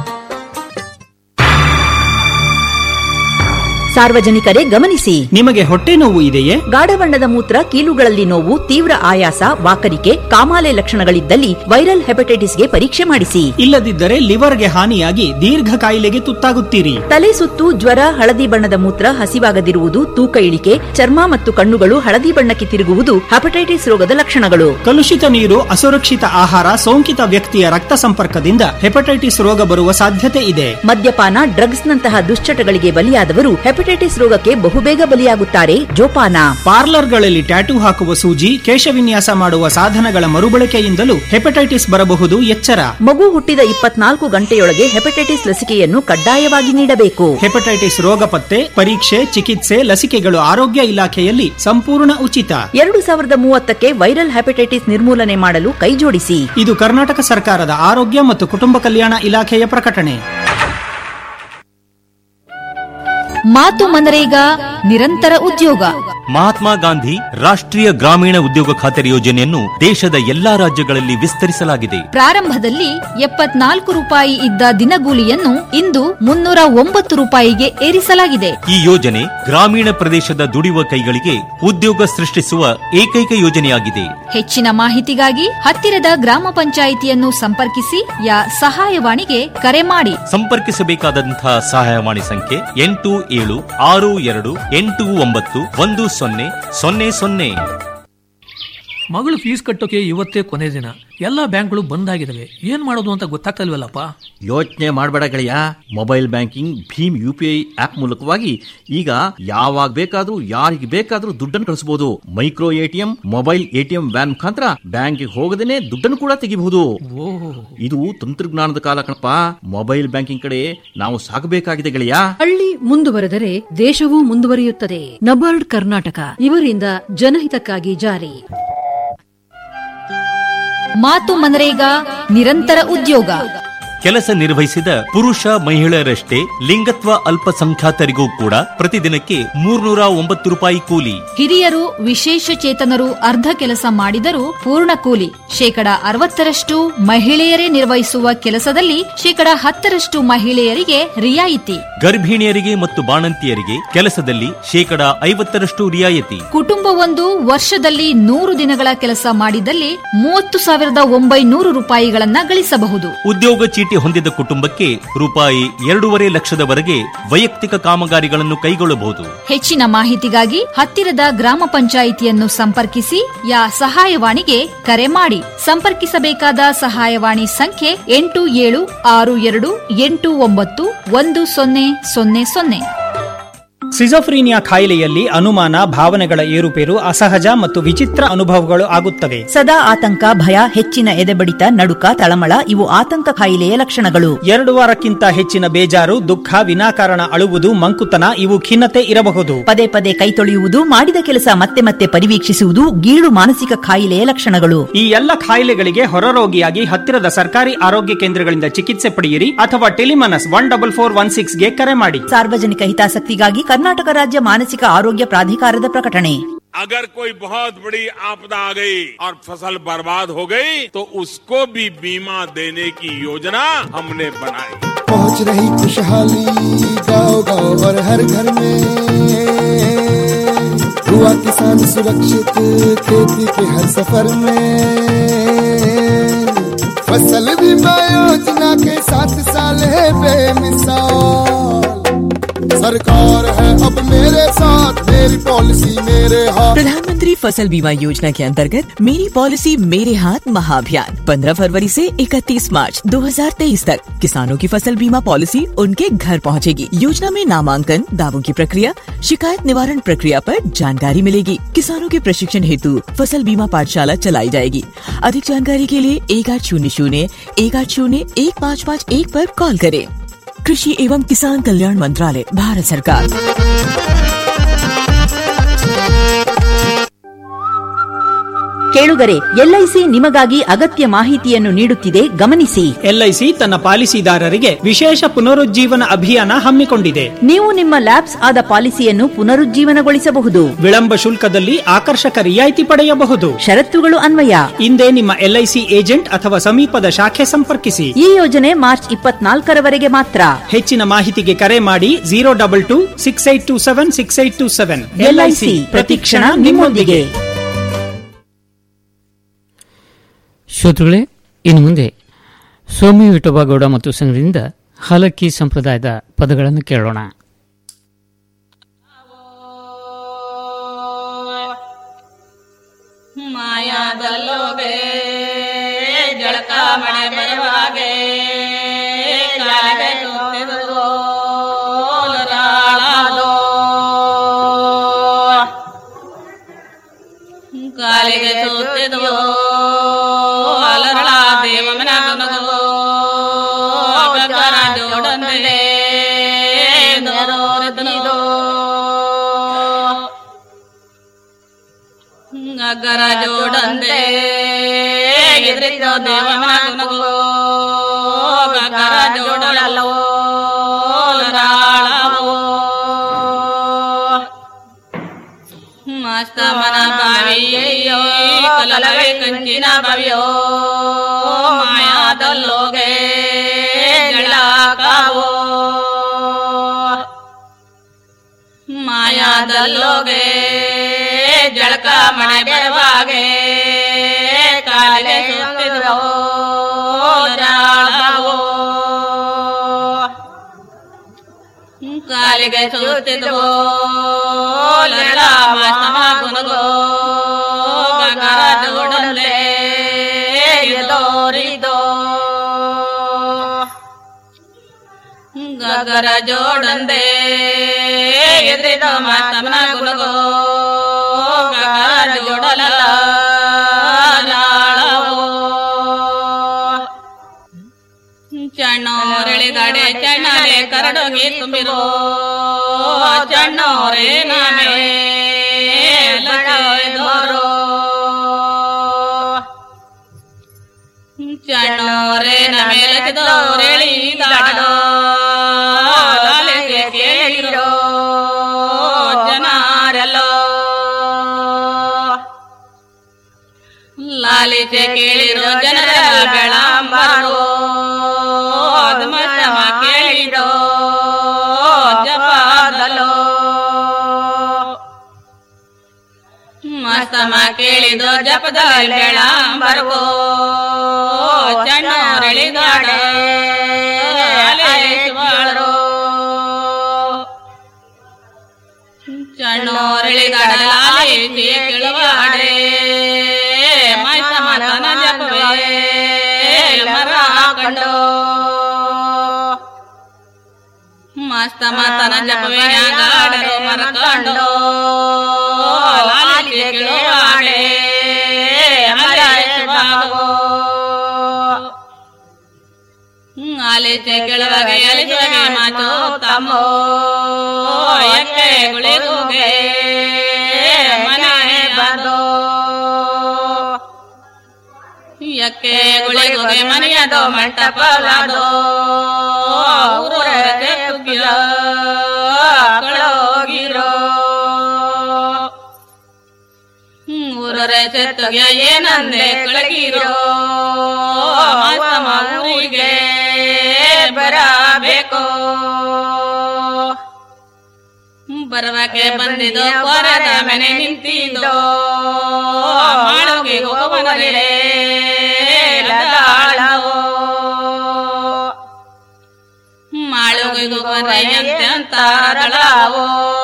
ಸಾರ್ವಜನಿಕರೇ ಗಮನಿಸಿ ನಿಮಗೆ ಹೊಟ್ಟೆ ನೋವು ಇದೆಯೇ ಗಾಢ ಬಣ್ಣದ ಮೂತ್ರ ಕೀಲುಗಳಲ್ಲಿ ನೋವು ತೀವ್ರ ಆಯಾಸ ವಾಕರಿಕೆ ಕಾಮಾಲೆ ಲಕ್ಷಣಗಳಿದ್ದಲ್ಲಿ ವೈರಲ್ ಹೆಪಟೈಟಿಸ್ಗೆ ಪರೀಕ್ಷೆ ಮಾಡಿಸಿ ಇಲ್ಲದಿದ್ದರೆ ಲಿವರ್ಗೆ ಹಾನಿಯಾಗಿ ದೀರ್ಘ ಕಾಯಿಲೆಗೆ ತುತ್ತಾಗುತ್ತೀರಿ ತಲೆ ಸುತ್ತು ಜ್ವರ ಹಳದಿ ಬಣ್ಣದ ಮೂತ್ರ ಹಸಿವಾಗದಿರುವುದು ತೂಕ ಇಳಿಕೆ ಚರ್ಮ ಮತ್ತು ಕಣ್ಣುಗಳು ಹಳದಿ ಬಣ್ಣಕ್ಕೆ ತಿರುಗುವುದು ಹೆಪಟೈಟಿಸ್ ರೋಗದ ಲಕ್ಷಣಗಳು ಕಲುಷಿತ ನೀರು ಅಸುರಕ್ಷಿತ ಆಹಾರ ಸೋಂಕಿತ ವ್ಯಕ್ತಿಯ ರಕ್ತ ಸಂಪರ್ಕದಿಂದ ಹೆಪಟೈಟಿಸ್ ರೋಗ ಬರುವ ಸಾಧ್ಯತೆ ಇದೆ ಮದ್ಯಪಾನ ಡ್ರಗ್ಸ್ನಂತಹ ದುಶ್ಚಟಗಳಿಗೆ ಬಲಿಯಾದವರು ಹೆಪಟೈಟಿಸ್ ರೋಗಕ್ಕೆ ಬಹುಬೇಗ ಬಲಿಯಾಗುತ್ತಾರೆ ಜೋಪಾನ ಪಾರ್ಲರ್ಗಳಲ್ಲಿ ಟ್ಯಾಟೂ ಹಾಕುವ ಸೂಜಿ ಕೇಶವಿನ್ಯಾಸ ಮಾಡುವ ಸಾಧನಗಳ ಮರುಬಳಕೆಯಿಂದಲೂ ಹೆಪಟೈಟಿಸ್ ಬರಬಹುದು ಎಚ್ಚರ ಮಗು ಹುಟ್ಟಿದ ಇಪ್ಪತ್ನಾಲ್ಕು ಗಂಟೆಯೊಳಗೆ ಹೆಪಟೈಟಿಸ್ ಲಸಿಕೆಯನ್ನು ಕಡ್ಡಾಯವಾಗಿ ನೀಡಬೇಕು ಹೆಪಟೈಟಿಸ್ ರೋಗ ಪತ್ತೆ ಪರೀಕ್ಷೆ ಚಿಕಿತ್ಸೆ ಲಸಿಕೆಗಳು ಆರೋಗ್ಯ ಇಲಾಖೆಯಲ್ಲಿ ಸಂಪೂರ್ಣ ಉಚಿತ ಎರಡು ಸಾವಿರದ ಮೂವತ್ತಕ್ಕೆ ವೈರಲ್ ಹೆಪಟೈಟಿಸ್ ನಿರ್ಮೂಲನೆ ಮಾಡಲು ಕೈಜೋಡಿಸಿ ಇದು ಕರ್ನಾಟಕ ಸರ್ಕಾರದ ಆರೋಗ್ಯ ಮತ್ತು ಕುಟುಂಬ ಕಲ್ಯಾಣ ಇಲಾಖೆಯ ಪ್ರಕಟಣೆ ಮಾತು ಮನರೇಗಾ ನಿರಂತರ ಉದ್ಯೋಗ ಮಹಾತ್ಮ ಗಾಂಧಿ ರಾಷ್ಟ್ರೀಯ ಗ್ರಾಮೀಣ ಉದ್ಯೋಗ ಖಾತರಿ ಯೋಜನೆಯನ್ನು ದೇಶದ ಎಲ್ಲಾ ರಾಜ್ಯಗಳಲ್ಲಿ ವಿಸ್ತರಿಸಲಾಗಿದೆ ಪ್ರಾರಂಭದಲ್ಲಿ ಎಪ್ಪತ್ನಾಲ್ಕು ರೂಪಾಯಿ ಇದ್ದ ದಿನಗೂಲಿಯನ್ನು ಇಂದು ಮುನ್ನೂರ ಒಂಬತ್ತು ರೂಪಾಯಿಗೆ ಏರಿಸಲಾಗಿದೆ ಈ ಯೋಜನೆ ಗ್ರಾಮೀಣ ಪ್ರದೇಶದ ದುಡಿಯುವ ಕೈಗಳಿಗೆ ಉದ್ಯೋಗ ಸೃಷ್ಟಿಸುವ ಏಕೈಕ ಯೋಜನೆಯಾಗಿದೆ ಹೆಚ್ಚಿನ ಮಾಹಿತಿಗಾಗಿ ಹತ್ತಿರದ ಗ್ರಾಮ ಪಂಚಾಯಿತಿಯನ್ನು ಸಂಪರ್ಕಿಸಿ ಯಾ ಸಹಾಯವಾಣಿಗೆ ಕರೆ ಮಾಡಿ ಸಂಪರ್ಕಿಸಬೇಕಾದಂತಹ ಸಹಾಯವಾಣಿ ಸಂಖ್ಯೆ ಎಂಟು ಏಳು ಆರು ಎರಡು ಎಂಟು ಒಂಬತ್ತು ಒಂದು ಸೊನ್ನೆ ಸೊನ್ನೆ ಸೊನ್ನೆ ಮಗಳು ಫೀಸ್ ಕಟ್ಟೋಕೆ ಇವತ್ತೇ ಕೊನೆ ದಿನ ಎಲ್ಲಾ ಬ್ಯಾಂಕ್ಗಳು ಬಂದ್ ಆಗಿದಾವೆ ಏನ್ ಮಾಡೋದು ಅಂತ ಗೊತ್ತಾಗ್ತಲ್ವಲ್ಲಪ್ಪ ಯೋಚನೆ ಮಾಡಬೇಡ ಗೆಳೆಯ ಮೊಬೈಲ್ ಬ್ಯಾಂಕಿಂಗ್ ಭೀಮ್ ಯು ಪಿ ಐ ಆಪ್ ಮೂಲಕವಾಗಿ ಈಗ ಯಾವಾಗ ಬೇಕಾದ್ರೂ ಯಾರಿಗೆ ಬೇಕಾದ್ರೂ ದುಡ್ಡನ್ನು ಕಳಿಸಬಹುದು micro ATM mobile ATM van ಮುಖಾಂತರ ಬ್ಯಾಂಕ್ಗೆ ಹೋಗದೇನೆ ದುಡ್ಡನ್ನು ಕೂಡ ತೆಗಿಬಹುದು ಇದು ತಂತ್ರಜ್ಞಾನದ ಕಾಲ ಕಣಪ್ಪ ಮೊಬೈಲ್ ಬ್ಯಾಂಕಿಂಗ್ ಕಡೆ ನಾವು ಸಾಗಬೇಕಾಗಿದೆ ಗೆಳೆಯ ಹಳ್ಳಿ ಮುಂದುವರೆದರೆ ದೇಶವೂ ಮುಂದುವರಿಯುತ್ತದೆ ನಬಾರ್ಡ್ ಕರ್ನಾಟಕ ಇವರಿಂದ ಜನಹಿತಕ್ಕಾಗಿ ಜಾರಿ ಮಾತು ಮನರೇಗಾ ನಿರಂತರ ಉದ್ಯೋಗ ಕೆಲಸ ನಿರ್ವಹಿಸಿದ ಪುರುಷ ಮಹಿಳೆಯರಷ್ಟೇ ಲಿಂಗತ್ವ ಅಲ್ಪಸಂಖ್ಯಾತರಿಗೂ ಕೂಡ ಪ್ರತಿದಿನಕ್ಕೆ ಮೂರ್ನೂರ ಒಂಬತ್ತು ರೂಪಾಯಿ ಕೂಲಿ ಹಿರಿಯರು ವಿಶೇಷ ಚೇತನರು ಅರ್ಧ ಕೆಲಸ ಮಾಡಿದರೂ ಪೂರ್ಣ ಕೂಲಿ ಶೇಕಡ ಅರವತ್ತರಷ್ಟು ಮಹಿಳೆಯರೇ ನಿರ್ವಹಿಸುವ ಕೆಲಸದಲ್ಲಿ ಶೇಕಡ ಹತ್ತರಷ್ಟು ಮಹಿಳೆಯರಿಗೆ ರಿಯಾಯಿತಿ ಗರ್ಭಿಣಿಯರಿಗೆ ಮತ್ತು ಬಾಣಂತಿಯರಿಗೆ ಕೆಲಸದಲ್ಲಿ ಶೇಕಡ ಐವತ್ತರಷ್ಟು ರಿಯಾಯಿತಿ ಕುಟುಂಬವೊಂದು ವರ್ಷದಲ್ಲಿ ನೂರು ದಿನಗಳ ಕೆಲಸ ಮಾಡಿದಲ್ಲಿ ಮೂವತ್ತು ಸಾವಿರದ ಒಂಬೈನೂರು ರೂಪಾಯಿಗಳನ್ನ ಗಳಿಸಬಹುದು ಉದ್ಯೋಗ ಚೀಟಿ ಹೊಂದಿದ ಕುಟುಂಬಕ್ಕೆ ರೂಪಾಯಿ ಎರಡೂವರೆ ಲಕ್ಷದವರೆಗೆ ವೈಯಕ್ತಿಕ ಕಾಮಗಾರಿಗಳನ್ನು ಕೈಗೊಳ್ಳಬಹುದು ಹೆಚ್ಚಿನ ಮಾಹಿತಿಗಾಗಿ ಹತ್ತಿರದ ಗ್ರಾಮ ಪಂಚಾಯಿತಿಯನ್ನು ಸಂಪರ್ಕಿಸಿ ಯಾ ಸಹಾಯವಾಣಿಗೆ ಕರೆ ಮಾಡಿ ಸಂಪರ್ಕಿಸಬೇಕಾದ ಸಹಾಯವಾಣಿ ಸಂಖ್ಯೆ ಎಂಟು ಏಳು ಆರು ಎರಡು ಎಂಟು ಒಂಬತ್ತು ಒಂದು ಸೊನ್ನೆ ಸೊನ್ನೆ ಸೊನ್ನೆ ಸಿಜೋಫ್ರೀನಿಯಾ ಕಾಯಿಲೆಯಲ್ಲಿ ಅನುಮಾನ ಭಾವನೆಗಳ ಏರುಪೇರು ಅಸಹಜ ಮತ್ತು ವಿಚಿತ್ರ ಅನುಭವಗಳು ಆಗುತ್ತವೆ ಸದಾ ಆತಂಕ ಭಯ ಹೆಚ್ಚಿನ ಎದೆಬಡಿತ ನಡುಕ ತಳಮಳ ಇವು ಆತಂಕ ಕಾಯಿಲೆಯ ಲಕ್ಷಣಗಳು ಎರಡು ವಾರಕ್ಕಿಂತ ಹೆಚ್ಚಿನ ಬೇಜಾರು ದುಃಖ ವಿನಾಕಾರಣ ಅಳುವುದು ಮಂಕುತನ ಇವು ಖಿನ್ನತೆ ಇರಬಹುದು ಪದೇ ಪದೇ ಕೈ ತೊಳೆಯುವುದು ಮಾಡಿದ ಕೆಲಸ ಮತ್ತೆ ಮತ್ತೆ ಪರಿವೀಕ್ಷಿಸುವುದು ಗೀಳು ಮಾನಸಿಕ ಕಾಯಿಲೆಯ ಲಕ್ಷಣಗಳು ಈ ಎಲ್ಲ ಕಾಯಿಲೆಗಳಿಗೆ ಹೊರರೋಗಿಯಾಗಿ ಹತ್ತಿರದ ಸರ್ಕಾರಿ ಆರೋಗ್ಯ ಕೇಂದ್ರಗಳಿಂದ ಚಿಕಿತ್ಸೆ ಪಡೆಯಿರಿ ಅಥವಾ Telemanas one double four one six ಗೆ ಕರೆ ಮಾಡಿ ಸಾರ್ವಜನಿಕ ಹಿತಾಸಕ್ತಿಗಾಗಿ ಕರ್ನಾಟಕ ರಾಜ್ಯ ಮಾನಸಿಕ ಆರೋಗ್ಯ ಪ್ರಾಧಿಕಾರದ ಪ್ರಕಟಣೆ अगर कोई बहुत बड़ी आपदा आ गई और फसल बर्बाद हो गई तो उसको भी बीमा देने की योजना हमने बनाई पहुंच रही खुशहाली गांव गांव और हर घर में हुआ किसान सुरक्षित खेती के हर सफर में फसल बीमा योजना के साथ साल है बेमिसाल सरकार है अब मेरे साथ मेरी पॉलिसी मेरे हाथ प्रधानमंत्री फसल बीमा योजना के अंतर्गत मेरी पॉलिसी मेरे हाथ महाअभियान 15 फरवरी से 31 मार्च 2023 तक किसानों की फसल बीमा पॉलिसी उनके घर पहुंचेगी। योजना में नामांकन दावों की प्रक्रिया शिकायत निवारण प्रक्रिया पर जानकारी मिलेगी किसानों के प्रशिक्षण हेतु फसल बीमा पाठशाला चलाई जाएगी अधिक जानकारी के लिए एक आठ शून्य शून्य एक आठ शून्य एक पाँच पाँच एक आरोप कॉल करें कृषि एवं किसान कल्याण मंत्रालय भारत सरकार ಕೇಳುಗರೆ ಎಲ್ಐಸಿ ನಿಮಗಾಗಿ ಅಗತ್ಯ ಮಾಹಿತಿಯನ್ನು ನೀಡುತ್ತಿದೆ ಗಮನಿಸಿ ಎಲ್ಐಸಿ ತನ್ನ ಪಾಲಿಸಿದಾರರಿಗೆ ವಿಶೇಷ ಪುನರುಜ್ಜೀವನ ಅಭಿಯಾನ ಹಮ್ಮಿಕೊಂಡಿದೆ ನೀವು ನಿಮ್ಮ ಲ್ಯಾಬ್ಸ್ ಆದ ಪಾಲಿಸಿಯನ್ನು ಪುನರುಜ್ಜೀವನಗೊಳಿಸಬಹುದು ವಿಳಂಬ ಶುಲ್ಕದಲ್ಲಿ ಆಕರ್ಷಕ ರಿಯಾಯಿತಿ ಪಡೆಯಬಹುದು ಷರತ್ತುಗಳು ಅನ್ವಯ ಹಿಂದೆ ನಿಮ್ಮ ಎಲ್ಐಸಿ ಏಜೆಂಟ್ ಅಥವಾ ಸಮೀಪದ ಶಾಖೆ ಸಂಪರ್ಕಿಸಿ ಈ ಯೋಜನೆ ಮಾರ್ಚ್ ಇಪ್ಪತ್ನಾಲ್ಕರವರೆಗೆ ಮಾತ್ರ ಹೆಚ್ಚಿನ ಮಾಹಿತಿಗೆ ಕರೆ ಮಾಡಿ zero double two six eight two seven six eight two seven LIC ಪ್ರತಿಕ್ಷಣ ನಿಮ್ಮೊಂದಿಗೆ ಶ್ರೋತೃಗಳೇ ಇನ್ನು ಮುಂದೆ ಸೋಮಿ ವಿಠೋಬಾಗೌಡ ಮತ್ತು ಸಂಘದಿಂದ ಹಲಕ್ಕಿ ಸಂಪ್ರದಾಯದ ಪದಗಳನ್ನು ಕೇಳೋಣ ಮಾಯಾದಲ್ಲೋಗೆ ಜಳಕ ಮಳೆ ಬರುವಾಗೆ ಕಾಲಿಗೆ ಸುತ್ತಿದುದು ಲರಾಳಾದೋ. ಕಾಲಿಗೆ ಸುತ್ತಿದುವು ಅಲರಳ ದೇವಮನ ಗುಣಗೋ ಗಗನ ಜೋಡಂದೆ ದೋರದಿದೋ ಗಗರ ಜೋಡಂದೆ ಎದುರಿದ ದೇವಮನ ಗುಣಗೋ ಗಗರ ಜೋಡಲವೋ ಲರಾಳವೋ ಮಸ್ತ ಮನ ಬಾವಿಯೋ ಕಲವೇ ಕಂಚಿನ ಬಾವಿಯೋ ಮಾಯಾದಲ್ಲೋಗೆ ಜಳಕಾವೋ ಮಾಯಾದಲ್ಲೋಗೆ ಜಳಕ ಮನೆ ಬೆರವಾಗೆ ಕಾಲಿಗೆ ಸುತ್ತಿದ್ವೋ ರಾಳವೋ ಕಾಲಿಗೆ ಸುತ್ತಿದ್ವೋ ಲರಳ ಮಸ್ತಮ ಗುಣಗೋ ಗಗರ ಜೋಡ ಕರ ಜೋಡಂದೆ ಎದ್ರಿದ ಮಾತಮನ ಗುಣಗೋ ಕರ ಜೋಡಲ ಚಣ್ಣೋರೆಳಿದಾಡೆ ಚಣ್ಣಲೆ ಕರಡೋಗಿ ತುಂಬಿರೋ ಚಣ್ಣೋರೆ ನಾಮೇ ಲಚೋರೋ ಚಣ್ಣೋರೆ ನಮೇ ಲಚಿದೋರೆಳಿದಾಡೋ ಲಾಲಿಗೆ ಕೇಳಿರೋ ಜನಾರೆಲ್ಲೋ ಲಾಲಿತೆ ಕೇಳಿರೋ ಜನರ ಬೆಳಂಬರೋ ಮತಮ ಕೇಳಿರೋ ಜಪಾದಲೋ ಮಸ್ತಮ ಕೇಳಿದೋ ಜಪದ ಬೆಳಂಬರ್ಗೋ ಚಣ್ಣೋರೆಳಿದಾಡೆ ಬಾಳರೋ ಚಣ್ಣೋರೆಳಿದಾಡ ಲಾಲಿತಿ ಕೇಳುವಾಡೆ ಮಸ್ತಮ ತನ ಜಪವೇ ಮರ ಕಂಡೋ ಮಸ್ತ ಮತನ ಜಪವೇ ಗಾಡರೋ ಮರ ಕಂಡೋ ಲಾಲಿತಿ ಕೇಳುವಾಡೆ ಮರ ಬಾಗೋ ಆಲಿತೆ ಕೆಳಗೆ ಎಲಿಸುವೆ ಮಾತು ತಮ್ಮೋ ಎಕ್ಕೆ ಗುಳಿಗುಗೆ ಮನೆ ಬಂದೋ ಎಕ್ಕೆ ಗುಳಿಗುಗೆ ಮನೆಯದೋ ಮಂಟಪವಾದೋ ಊರೊಳಗೆ ಕುಗ್ಗಿರ ಕಳೋಗಿರೋ ಊರೊರೆ ಚೆತ್ತಗೆ ಏನಂದೆ ಕಳಗಿರೋ ಮಾತಮ ಊರಿಗೆ ಬರಬೇಕು ಬರುವಕ್ಕೆ ಬಂದಿದ್ದು ಕೊರದ ಮನೆ ನಿಂತಿದ್ದೋ ಮಾಳುಗೆ ಹೋಗುವನರೇ ಲದಾಳವೋ ಮಾಳುಗೆ ಹೋಗುವರೆ ಎಂತೆಂತ ರಳವೋ